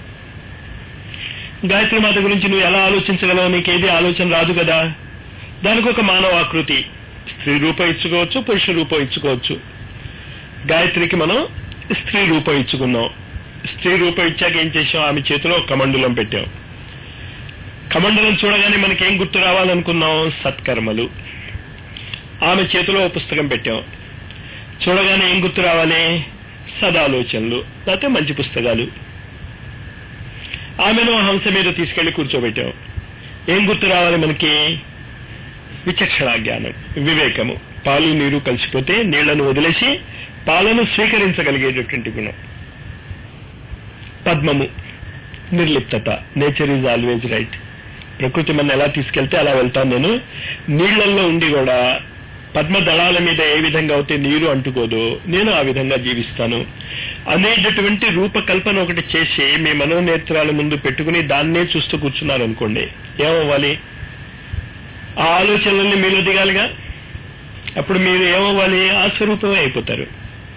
గాయత్రి మాత గురించి నువ్వు ఎలా ఆలోచించగలవు నీకేది ఆలోచన రాదు కదా దానికి ఒక మానవ ఆకృతి స్త్రీ రూపం ఇచ్చుకోవచ్చు పురుష రూపం ఇచ్చుకోవచ్చు గాయత్రికి మనం స్త్రీ రూపం ఇచ్చుకున్నాం స్త్రీ రూపం ఇచ్చాక ఏం చేసాం ఆమె చేతిలో ఒక కమండలం పెట్టాం కమండలం చూడగానే మనకేం గుర్తు రావాలనుకున్నాం సత్కర్మలు ఆమె చేతిలో ఒక పుస్తకం పెట్టాం చూడగానే ఏం గుర్తు రావాలి సదాలోచనలు లేకపోతే మంచి పుస్తకాలు ఆమెను హంస మీద తీసుకెళ్లి కూర్చోబెట్టాం ఏం గుర్తు రావాలి మనకి విచక్షణ జ్ఞానం వివేకము పాలు నీరు కలిసిపోతే నీళ్లను వదిలేసి పాలను స్వీకరించగలిగేటటువంటి గుణం పద్మము నిర్లిప్తత నేచర్ ఈజ్ ఆల్వేజ్ రైట్ ప్రకృతి మన ఎలా తీసుకెళ్తే అలా వెళ్తాను నేను నీళ్లలో ఉండి కూడా పద్మ దళాల మీద ఏ విధంగా అయితే నీరు అంటుకోదో నేను ఆ విధంగా జీవిస్తాను అనేటటువంటి రూపకల్పన ఒకటి చేసి మీ మనోనేత్రాల ముందు పెట్టుకుని దాన్నే చూస్తూ కూర్చున్నారు అనుకోండి ఏమవ్వాలి ఆ ఆలోచనలన్నీ మీలో దిగాలిగా అప్పుడు మీరు ఏమవ్వాలి ఆ స్వరూపమే అయిపోతారు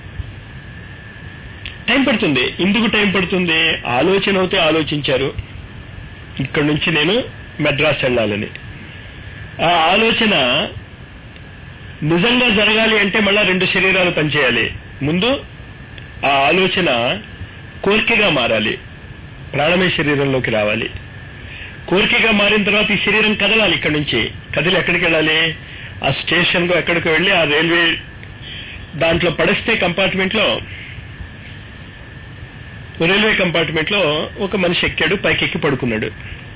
టైం పడుతుంది ఎందుకు టైం పడుతుంది ఆలోచన అయితే ఆలోచించారు ఇక్కడ నుంచి నేను మెడ్రాస్ వెళ్ళాలని ఆ ఆలోచన నిజంగా జరగాలి అంటే మళ్ళా రెండు శరీరాలు పనిచేయాలి ముందు ఆ ఆలోచన కోరికగా మారాలి ప్రాణమయ శరీరంలోకి రావాలి కోరికగా మారిన తర్వాత ఈ శరీరం కదలాలి ఇక్కడి నుంచి కదిలి ఎక్కడికి వెళ్ళాలి ఆ స్టేషన్ లో ఎక్కడికి వెళ్ళి ఆ రైల్వే దాంట్లో పడేస్తే కంపార్ట్మెంట్ లో రైల్వే కంపార్ట్మెంట్ లో ఒక మనిషి ఎక్కాడు పైకి ఎక్కి పడుకున్నాడు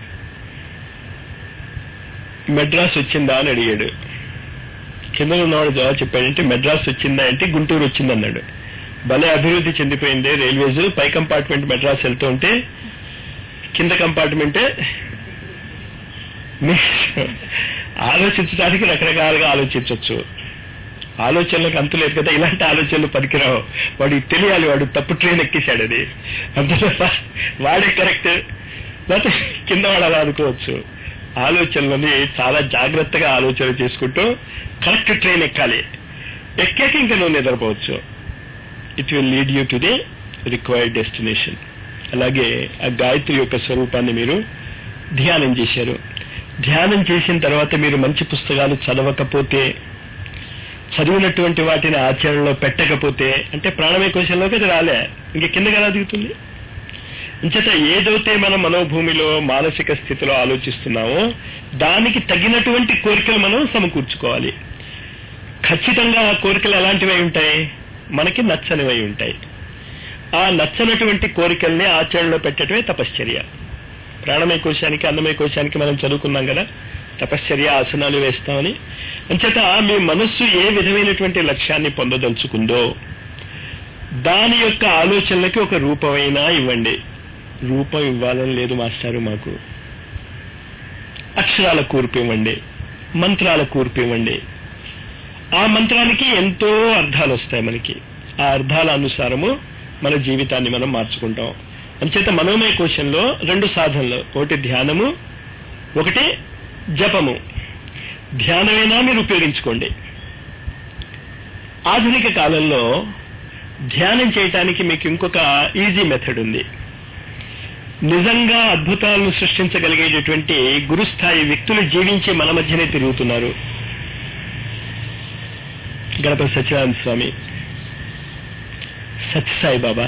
మెడ్రాస్ వచ్చిందా అని అడిగాడు కింద ఉన్నవాడు జవాబు చెప్పాడంటే మెడ్రాస్ వచ్చిందా అంటే గుంటూరు వచ్చిందన్నాడు భలే అభివృద్ధి చెందిపోయింది రైల్వేస్ పై కంపార్ట్మెంట్ మెడ్రాస్ వెళ్తూ ఉంటే కింద కంపార్ట్మెంటే ఆలోచించడానికి రకరకాలుగా ఆలోచించవచ్చు ఆలోచనలకు అంతు లేదు కదా ఇలాంటి ఆలోచనలు పనికిరావు వాడికి తెలియాలి వాడు తప్పు ట్రైన్ ఎక్కేశాడు అది అందులో వాడే కరెక్ట్ లేకపోతే కింద వాడు అలా అనుకోవచ్చు ఆలోచనలని చాలా జాగ్రత్తగా ఆలోచన చేసుకుంటూ కరెక్ట్ ట్రైన్ ఎక్కాలి ఎక్కాక ఇంకా నువ్వు నిద్రపోవచ్చు it will lead you to the required destination అలాగే ఆ గాయత్రి యొక్క స్వరూపాన్ని మీరు ధ్యానం చేశారు ధ్యానం చేసిన తర్వాత మీరు మంచి పుస్తకాలు చదవకపోతే చదివినటువంటి వాటిని ఆచరణలో పెట్టకపోతే అంటే ప్రాణమే కోశంలోకి అది రాలే ఇంక కిందకి ఎలా దిగుతుంది అంచేత ఏదైతే మన మనోభూమిలో మానసిక స్థితిలో ఆలోచిస్తున్నామో దానికి తగినటువంటి కోరికలు మనం సమకూర్చుకోవాలి ఖచ్చితంగా ఆ కోరికలు ఎలాంటివై ఉంటాయి మనకి నచ్చనివై ఉంటాయి ఆ నచ్చనటువంటి కోరికల్ని ఆచరణలో పెట్టడమే తపశ్చర్య ప్రాణమయ కోశానికి అన్నమయ కోశానికి మనం చదువుకున్నాం కదా తపశ్చర్య ఆసనాలు వేస్తామని అంచేత మీ మనస్సు ఏ విధమైనటువంటి లక్ష్యాన్ని పొందదలుచుకుందో దాని యొక్క ఆలోచనలకి ఒక రూపమైనా ఇవ్వండి రూపం ఇవ్వాలని లేదు మాస్టారు మాకు అక్షరాల కూర్పు ఇవ్వండి మంత్రాల కూర్పు ఇవ్వండి ఆ మంత్రానికి ఎంతో అర్థాలు వస్తాయి మనకి ఆ అర్థాల అనుసారము మన జీవితాన్ని మనం మార్చుకుంటాం అంచేత మనోమయ కోశంలో రెండు సాధనలు ఒకటి ధ్యానము ఒకటి జపము ధ్యానమైనా మీరు ఉపయోగించుకోండి ఆధునిక కాలంలో ధ్యానం చేయటానికి మీకు ఇంకొక ఈజీ మెథడ్ ఉంది నిజంగా అద్భుతాలను సృష్టించగలిగేటటువంటి గురుస్థాయి వ్యక్తులు జీవించి మన మధ్యనే తిరుగుతున్నారు గణపతి సత్యనారాయణ స్వామి సత్యసాయి బాబా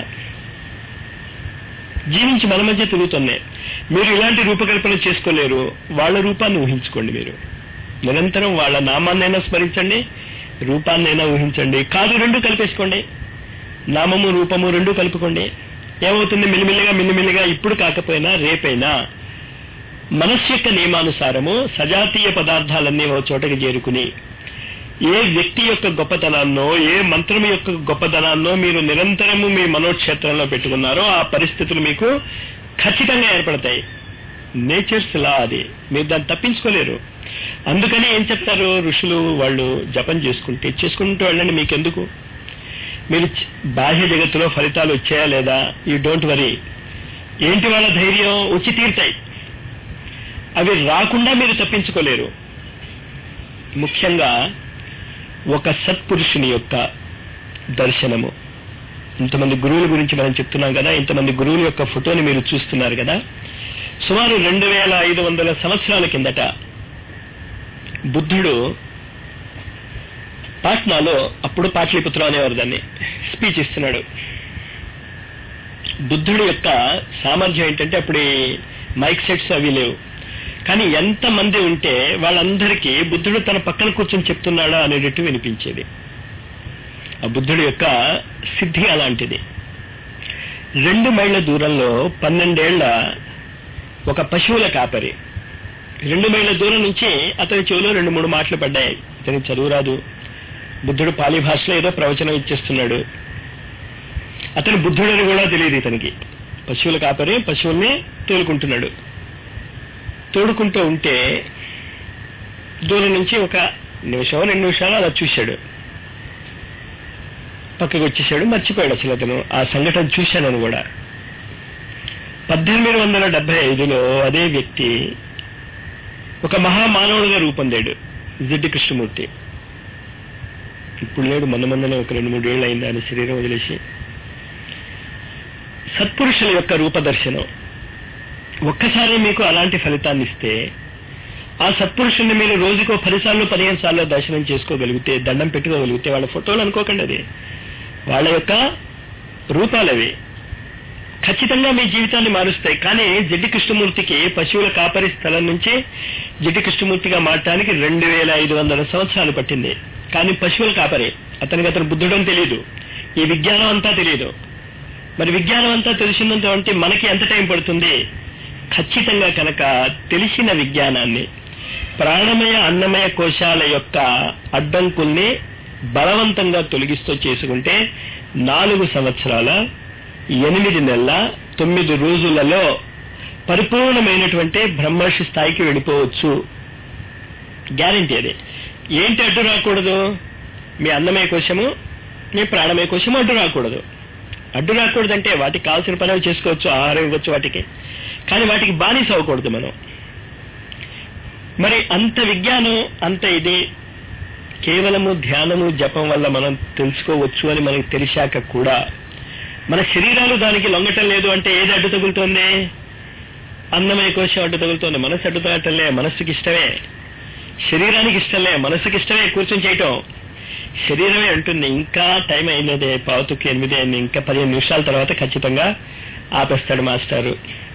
జీవించి మన మధ్య తిరుగుతున్నాయి మీరు ఇలాంటి రూపకల్పన చేసుకోలేరు వాళ్ళ రూపాన్ని ఊహించుకోండి మీరు నిరంతరం వాళ్ళ నామాన్నైనా స్మరించండి రూపాన్నైనా ఊహించండి కాదు రెండు కలిపేసుకోండి నామము రూపము రెండు కలుపుకోండి ఏమవుతుంది మిల్లిమిల్లిగా మిల్లిమిల్లిగా ఇప్పుడు కాకపోయినా రేపైనా మనస్సు యొక్క నియమానుసారము సజాతీయ పదార్థాలన్నీ ఓ చోటకి చేరుకుని ఏ వ్యక్తి యొక్క గొప్పతనాన్నో ఏ మంత్రం యొక్క గొప్పతనాన్నో మీరు నిరంతరము మీ మనోక్షేత్రంలో పెట్టుకున్నారో ఆ పరిస్థితులు మీకు ఖచ్చితంగా ఏర్పడతాయి నేచర్స్ లా అది మీరు దాన్ని తప్పించుకోలేరు అందుకని ఏం చెప్తారు ఋషులు వాళ్ళు జపం చేసుకుంటే చేసుకుంటూ వెళ్ళండి మీకెందుకు మీరు చ- బాహ్య జగత్తులో ఫలితాలు వచ్చాయా లేదా యూ డోంట్ వరీ ఏంటి వాళ్ళ ధైర్యం వచ్చి తీరుతాయి అవి రాకుండా మీరు తప్పించుకోలేరు ముఖ్యంగా ఒక సత్పురుషుని యొక్క దర్శనము ఇంతమంది గురువుల గురించి మనం చెప్తున్నాం కదా ఇంతమంది గురువుల యొక్క ఫోటోని మీరు చూస్తున్నారు కదా సుమారు రెండు వేల ఐదు వందల సంవత్సరాల కిందట బుద్ధుడు పాట్నాలో అప్పుడు పాట్లీపుత్రం అనేవారు దాన్ని స్పీచ్ ఇస్తున్నాడు బుద్ధుడు యొక్క సామర్థ్యం ఏంటంటే అప్పుడు ఈ మైక్ సెట్స్ అవి లేవు కానీ ఎంత మంది ఉంటే వాళ్ళందరికీ బుద్ధుడు తన పక్కన కూర్చొని చెప్తున్నాడా అనేటట్టు వినిపించేది ఆ బుద్ధుడి యొక్క సిద్ధి అలాంటిది రెండు మైళ్ళ దూరంలో పన్నెండేళ్ల ఒక పశువుల కాపరి రెండు మైళ్ళ దూరం నుంచి అతని చెవిలో రెండు మూడు మాటలు పడ్డాయి ఇతనికి చదువు రాదు బుద్ధుడు పాలి భాషలో ఏదో ప్రవచనం ఇచ్చేస్తున్నాడు అతను బుద్ధుడని కూడా తెలియదు ఇతనికి పశువుల కాపరి పశువుల్ని తోలుకుంటున్నాడు తోడుకుంటూ ఉంటే దూరం నుంచి ఒక నిమిషం రెండు నిమిషాలు అలా చూశాడు పక్కకు వచ్చేసాడు మర్చిపోయాడు అసలు అతను ఆ సంఘటన చూశానని కూడా పద్దెనిమిది వందల డెబ్బై ఐదులో అదే వ్యక్తి ఒక మహామానవుడిగా రూపొందాడు జిడ్డి కృష్ణమూర్తి ఇప్పుడు లేడు మొన్న మొన్ననే ఒక రెండు మూడు ఏళ్ళు అయింది ఆయన శరీరం వదిలేసి సత్పురుషుల యొక్క రూపదర్శనం ఒక్కసారి మీకు అలాంటి ఫలితాన్ని ఇస్తే ఆ సత్పురుషుల్ని మీరు రోజుకో పది సార్లు పదిహేను సార్లు దర్శనం చేసుకోగలిగితే దండం పెట్టుకోగలిగితే వాళ్ళ ఫోటోలు అనుకోకండి అది వాళ్ళ యొక్క రూపాలవి ఖచ్చితంగా మీ జీవితాన్ని మారుస్తాయి కానీ జిడ్డి కృష్ణమూర్తికి పశువుల కాపరి స్థలం నుంచి జిడ్డి కృష్ణమూర్తిగా మారటానికి రెండు వేల ఐదు వందల సంవత్సరాలు పట్టింది కానీ పశువుల కాపరి అతనికి అతను బుద్ధుడని తెలియదు ఈ విజ్ఞానం అంతా తెలియదు మరి విజ్ఞానం అంతా తెలిసినంత మనకి ఎంత టైం పడుతుంది ఖచ్చితంగా కనుక తెలిసిన విజ్ఞానాన్ని ప్రాణమయ అన్నమయ కోశాల యొక్క అడ్డంకుల్ని బలవంతంగా తొలగిస్తూ చేసుకుంటే నాలుగు సంవత్సరాల ఎనిమిది నెలల తొమ్మిది రోజులలో పరిపూర్ణమైనటువంటి బ్రహ్మర్షి స్థాయికి వెళ్ళిపోవచ్చు గ్యారంటీ అది ఏంటి అడ్డు రాకూడదు మీ అన్నమయ కోశము మీ ప్రాణమయ కోశము అడ్డు రాకూడదు అడ్డు రాకూడదంటే వాటికి కావాల్సిన పనులు చేసుకోవచ్చు ఆహారం ఇవ్వచ్చు వాటికి కానీ వాటికి బానిస అవ్వకూడదు మనం మరి అంత విజ్ఞానం అంత ఇది కేవలము ధ్యానము జపం వల్ల మనం తెలుసుకోవచ్చు అని మనకి తెలిసాక కూడా మన శరీరాలు దానికి లొంగటం లేదు అంటే ఏది అడ్డు తగులుతోంది అన్నమయ కోశం అడ్డు తగులుతోంది మనసు అడ్డు తగలటంలే మనస్సుకి ఇష్టమే శరీరానికి ఇష్టంలే మనస్సుకి ఇష్టమే కూర్చొని చేయటం శరీరమే అంటుంది ఇంకా టైం అయినదే పావుతుకి ఎనిమిది అయింది ఇంకా పదిహేను నిమిషాల తర్వాత ఖచ్చితంగా ఆపేస్తాడు మాస్టారు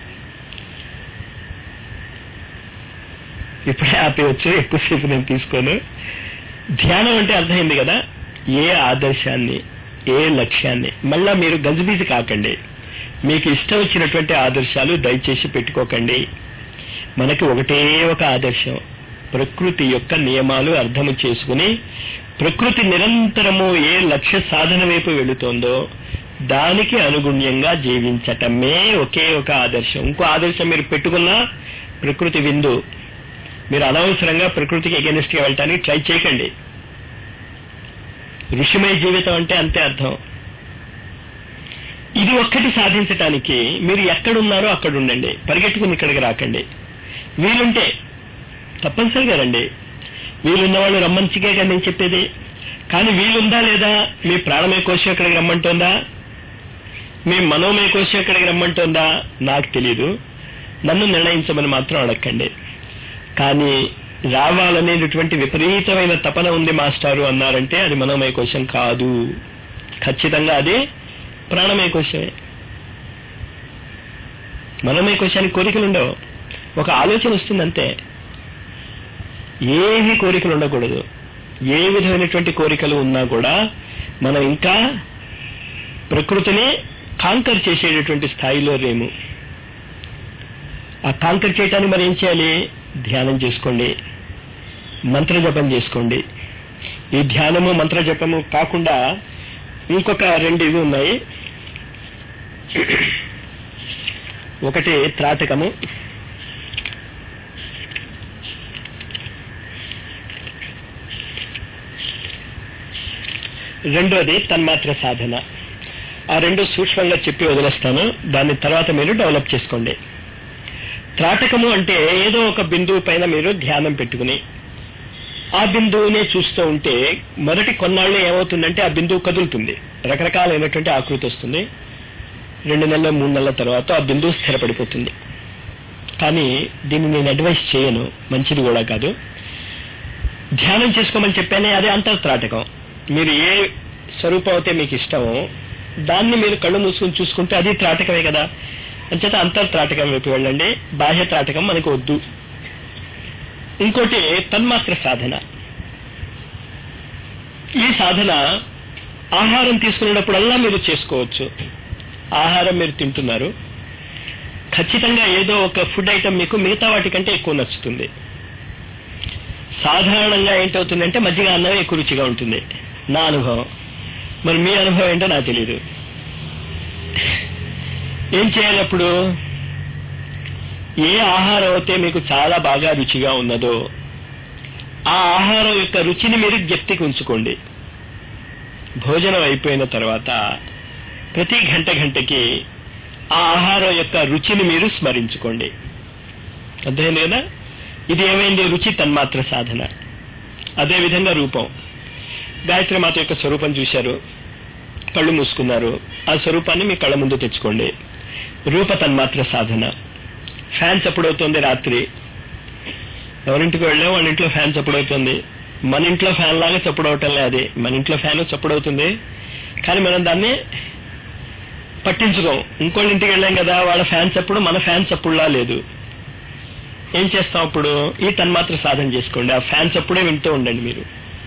ఇప్పుడే ఆపేయచ్చు ఎక్కువసేపు నేను తీసుకోను ధ్యానం అంటే అర్థమైంది కదా ఏ ఆదర్శాన్ని ఏ లక్ష్యాన్ని మళ్ళా మీరు గజిబిజి కాకండి మీకు ఇష్టం వచ్చినటువంటి ఆదర్శాలు దయచేసి పెట్టుకోకండి మనకి ఒకటే ఒక ఆదర్శం ప్రకృతి యొక్క నియమాలు అర్థము చేసుకుని ప్రకృతి నిరంతరము ఏ లక్ష్య సాధన వైపు వెళుతోందో దానికి అనుగుణ్యంగా జీవించటమే ఒకే ఒక ఆదర్శం ఇంకో ఆదర్శం మీరు పెట్టుకున్నా ప్రకృతి విందు మీరు అనవసరంగా ప్రకృతికి ఎగెనిస్ట్ గా వెళ్ళటానికి ట్రై చేయకండి ఋషిమయ జీవితం అంటే అంతే అర్థం ఇది ఒక్కటి సాధించటానికి మీరు ఎక్కడున్నారో అక్కడ ఉండండి పరిగెట్టుకుని ఇక్కడికి రాకండి వీలుంటే తప్పనిసరిగా రండి వీలున్నవాళ్ళు రమ్మంచికే కానీ నేను చెప్పేది కానీ వీలుందా లేదా మీ ప్రాణమయ కోశం ఎక్కడికి రమ్మంటోందా మీ మనోమయ కోశం ఎక్కడికి రమ్మంటోందా నాకు తెలియదు నన్ను నిర్ణయించమని మాత్రం అడగండి కానీ రావాలనేటటువంటి విపరీతమైన తపన ఉంది మాస్టారు అన్నారంటే అది మనోమయ కోశం కాదు ఖచ్చితంగా అది ప్రాణమయ కోశమే మనోమయ కోశానికి కోరికలు ఉండవు ఒక ఆలోచన వస్తుందంతే ఏమీ కోరికలు ఉండకూడదు ఏ విధమైనటువంటి కోరికలు ఉన్నా కూడా మనం ఇంకా ప్రకృతిని కాంకర్ చేసేటటువంటి స్థాయిలో రేము ఆ కాంకర్ చేయటానికి మరి ఏం చేయాలి ధ్యానం చేసుకోండి మంత్ర జపం చేసుకోండి ఈ ధ్యానము మంత్ర జపము కాకుండా ఇంకొక రెండు ఇవి ఉన్నాయి ఒకటి త్రాటకము రెండోది తన్మాత్ర సాధన ఆ రెండు సూక్ష్మంగా చెప్పి వదిలేస్తాను దాని తర్వాత మీరు డెవలప్ చేసుకోండి త్రాటకము అంటే ఏదో ఒక బిందువు పైన మీరు ధ్యానం పెట్టుకుని ఆ బిందువునే చూస్తూ ఉంటే మొదటి కొన్నాళ్ళు ఏమవుతుందంటే ఆ బిందువు కదులుతుంది రకరకాలైనటువంటి ఆకృతి వస్తుంది రెండు నెలల మూడు నెలల తర్వాత ఆ బిందువు స్థిరపడిపోతుంది కానీ దీన్ని నేను అడ్వైస్ చేయను మంచిది కూడా కాదు ధ్యానం చేసుకోమని చెప్పానే అదే అంతర్త్రాటకం మీరు ఏ స్వరూపం అయితే మీకు ఇష్టమో దాన్ని మీరు కళ్ళు మూసుకుని చూసుకుంటే అది త్రాటకమే కదా అంచేత అంతర్త్రాటకం వైపు వెళ్ళండి బాహ్య త్రాటకం మనకు వద్దు ఇంకోటి తన్మాత్ర సాధన ఈ సాధన ఆహారం తీసుకునేటప్పుడల్లా మీరు చేసుకోవచ్చు ఆహారం మీరు తింటున్నారు ఖచ్చితంగా ఏదో ఒక ఫుడ్ ఐటమ్ మీకు మిగతా వాటికంటే ఎక్కువ నచ్చుతుంది సాధారణంగా ఏంటవుతుందంటే మజ్జిగ అన్నం ఎక్కువ రుచిగా ఉంటుంది నా అనుభవం మరి మీ అనుభవం ఏంటో నాకు తెలియదు ఏం చేయాలి అప్పుడు ఏ ఆహారం అయితే మీకు చాలా బాగా రుచిగా ఉన్నదో ఆ ఆహారం యొక్క రుచిని మీరు జ్ఞప్తికి ఉంచుకోండి భోజనం అయిపోయిన తర్వాత ప్రతి గంట గంటకి ఆ ఆహారం యొక్క రుచిని మీరు స్మరించుకోండి అర్థమైంది కదా ఇది ఏమైంది రుచి తన్మాత్ర సాధన అదేవిధంగా రూపం గాయత్రి మాత యొక్క స్వరూపం చూశారు కళ్ళు మూసుకున్నారు ఆ స్వరూపాన్ని మీ కళ్ళ ముందు తెచ్చుకోండి రూప తన్మాత్ర సాధన ఫ్యాన్ చప్పుడవుతుంది రాత్రి ఎవరింటికి వెళ్ళాం వాళ్ళ ఇంట్లో ఫ్యాన్ చప్పుడవుతుంది మన ఇంట్లో ఫ్యాన్ లాగా చప్పుడవటం లేదు మన ఇంట్లో ఫ్యాన్ చప్పుడవుతుంది కానీ మనం దాన్ని పట్టించుకోం ఇంకోళ్ళ ఇంటికి వెళ్ళాం కదా వాళ్ళ ఫ్యాన్ చప్పుడు మన ఫ్యాన్ చప్పుడులా లేదు ఏం చేస్తాం అప్పుడు ఈ తన్మాత్ర సాధన చేసుకోండి ఆ ఫ్యాన్ చప్పుడే వింటూ ఉండండి మీరు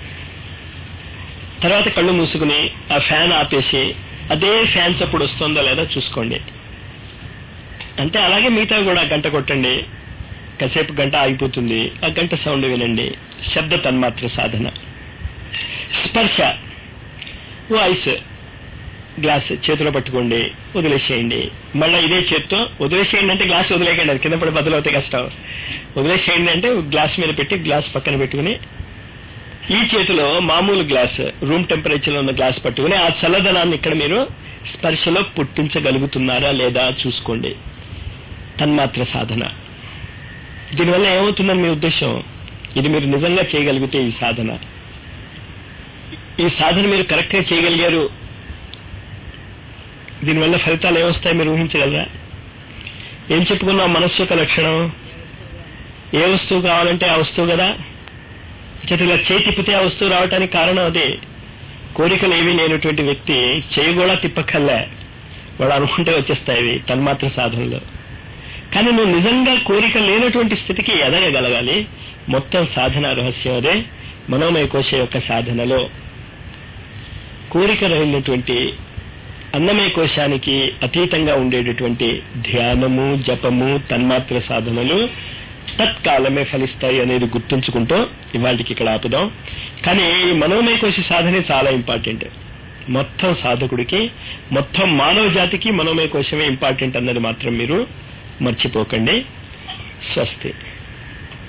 తర్వాత కళ్ళు మూసుకుని ఆ ఫ్యాన్ ఆపేసి అదే ఫ్యాన్ చప్పుడు వస్తుందో లేదో చూసుకోండి అంటే అలాగే మిగతా కూడా గంట కొట్టండి కాసేపు గంట ఆగిపోతుంది ఆ గంట సౌండ్ వినండి శబ్ద తన్మాత్ర సాధన స్పర్శ వాయిస్ గ్లాస్ చేతిలో పట్టుకోండి వదిలేసేయండి మళ్ళీ ఇదే చేత్తో వదిలేసేయండి అంటే గ్లాస్ వదిలేయండి అది కింద పడి బదులవుతే కష్టం వదిలేసేయండి అంటే గ్లాస్ మీద పెట్టి గ్లాస్ పక్కన పెట్టుకుని ఈ చేతిలో మామూలు గ్లాస్ రూమ్ టెంపరేచర్ లో ఉన్న గ్లాస్ పట్టుకుని ఆ చల్లదనాన్ని ఇక్కడ మీరు స్పర్శలో పుట్టించగలుగుతున్నారా లేదా చూసుకోండి తన్మాత్ర సాధన దీనివల్ల ఏమవుతుందని మీ ఉద్దేశం ఇది మీరు నిజంగా చేయగలిగితే ఈ సాధన ఈ సాధన మీరు కరెక్ట్ గా చేయగలిగారు దీనివల్ల ఫలితాలు ఏమొస్తాయి మీరు ఊహించగలరా ఏం చెప్పుకున్నాం మనస్సు యొక్క లక్షణం ఏ వస్తువు కావాలంటే ఆ వస్తువు కదా చేతిలో చేయి తిప్పితే ఆ వస్తువు రావడానికి కారణం అదే కోరికలు ఏమీ లేనటువంటి వ్యక్తి చేయి కూడా తిప్పక్కర్లే వాడు అనుకుంటే వచ్చేస్తాయి తన్మాత్ర సాధనలో కానీ నువ్వు నిజంగా కోరిక లేనటువంటి స్థితికి ఎదగగలగాలి మొత్తం సాధన రహస్యం అదే మనోమయ కోశ యొక్క సాధనలో కోరిక రహినటువంటి అన్నమయ కోశానికి అతీతంగా ఉండేటటువంటి ధ్యానము జపము తన్మాత్ర సాధనలు తత్కాలమే ఫలిస్తాయి అనేది గుర్తుంచుకుంటూ ఇవాళకి ఇక్కడ ఆపుదాం కానీ ఈ మనోమయ కోశ సాధనే చాలా ఇంపార్టెంట్ మొత్తం సాధకుడికి మొత్తం మానవ జాతికి మనోమయ కోశమే ఇంపార్టెంట్ అన్నది మాత్రం మీరు మర్చిపోకండి స్వస్తి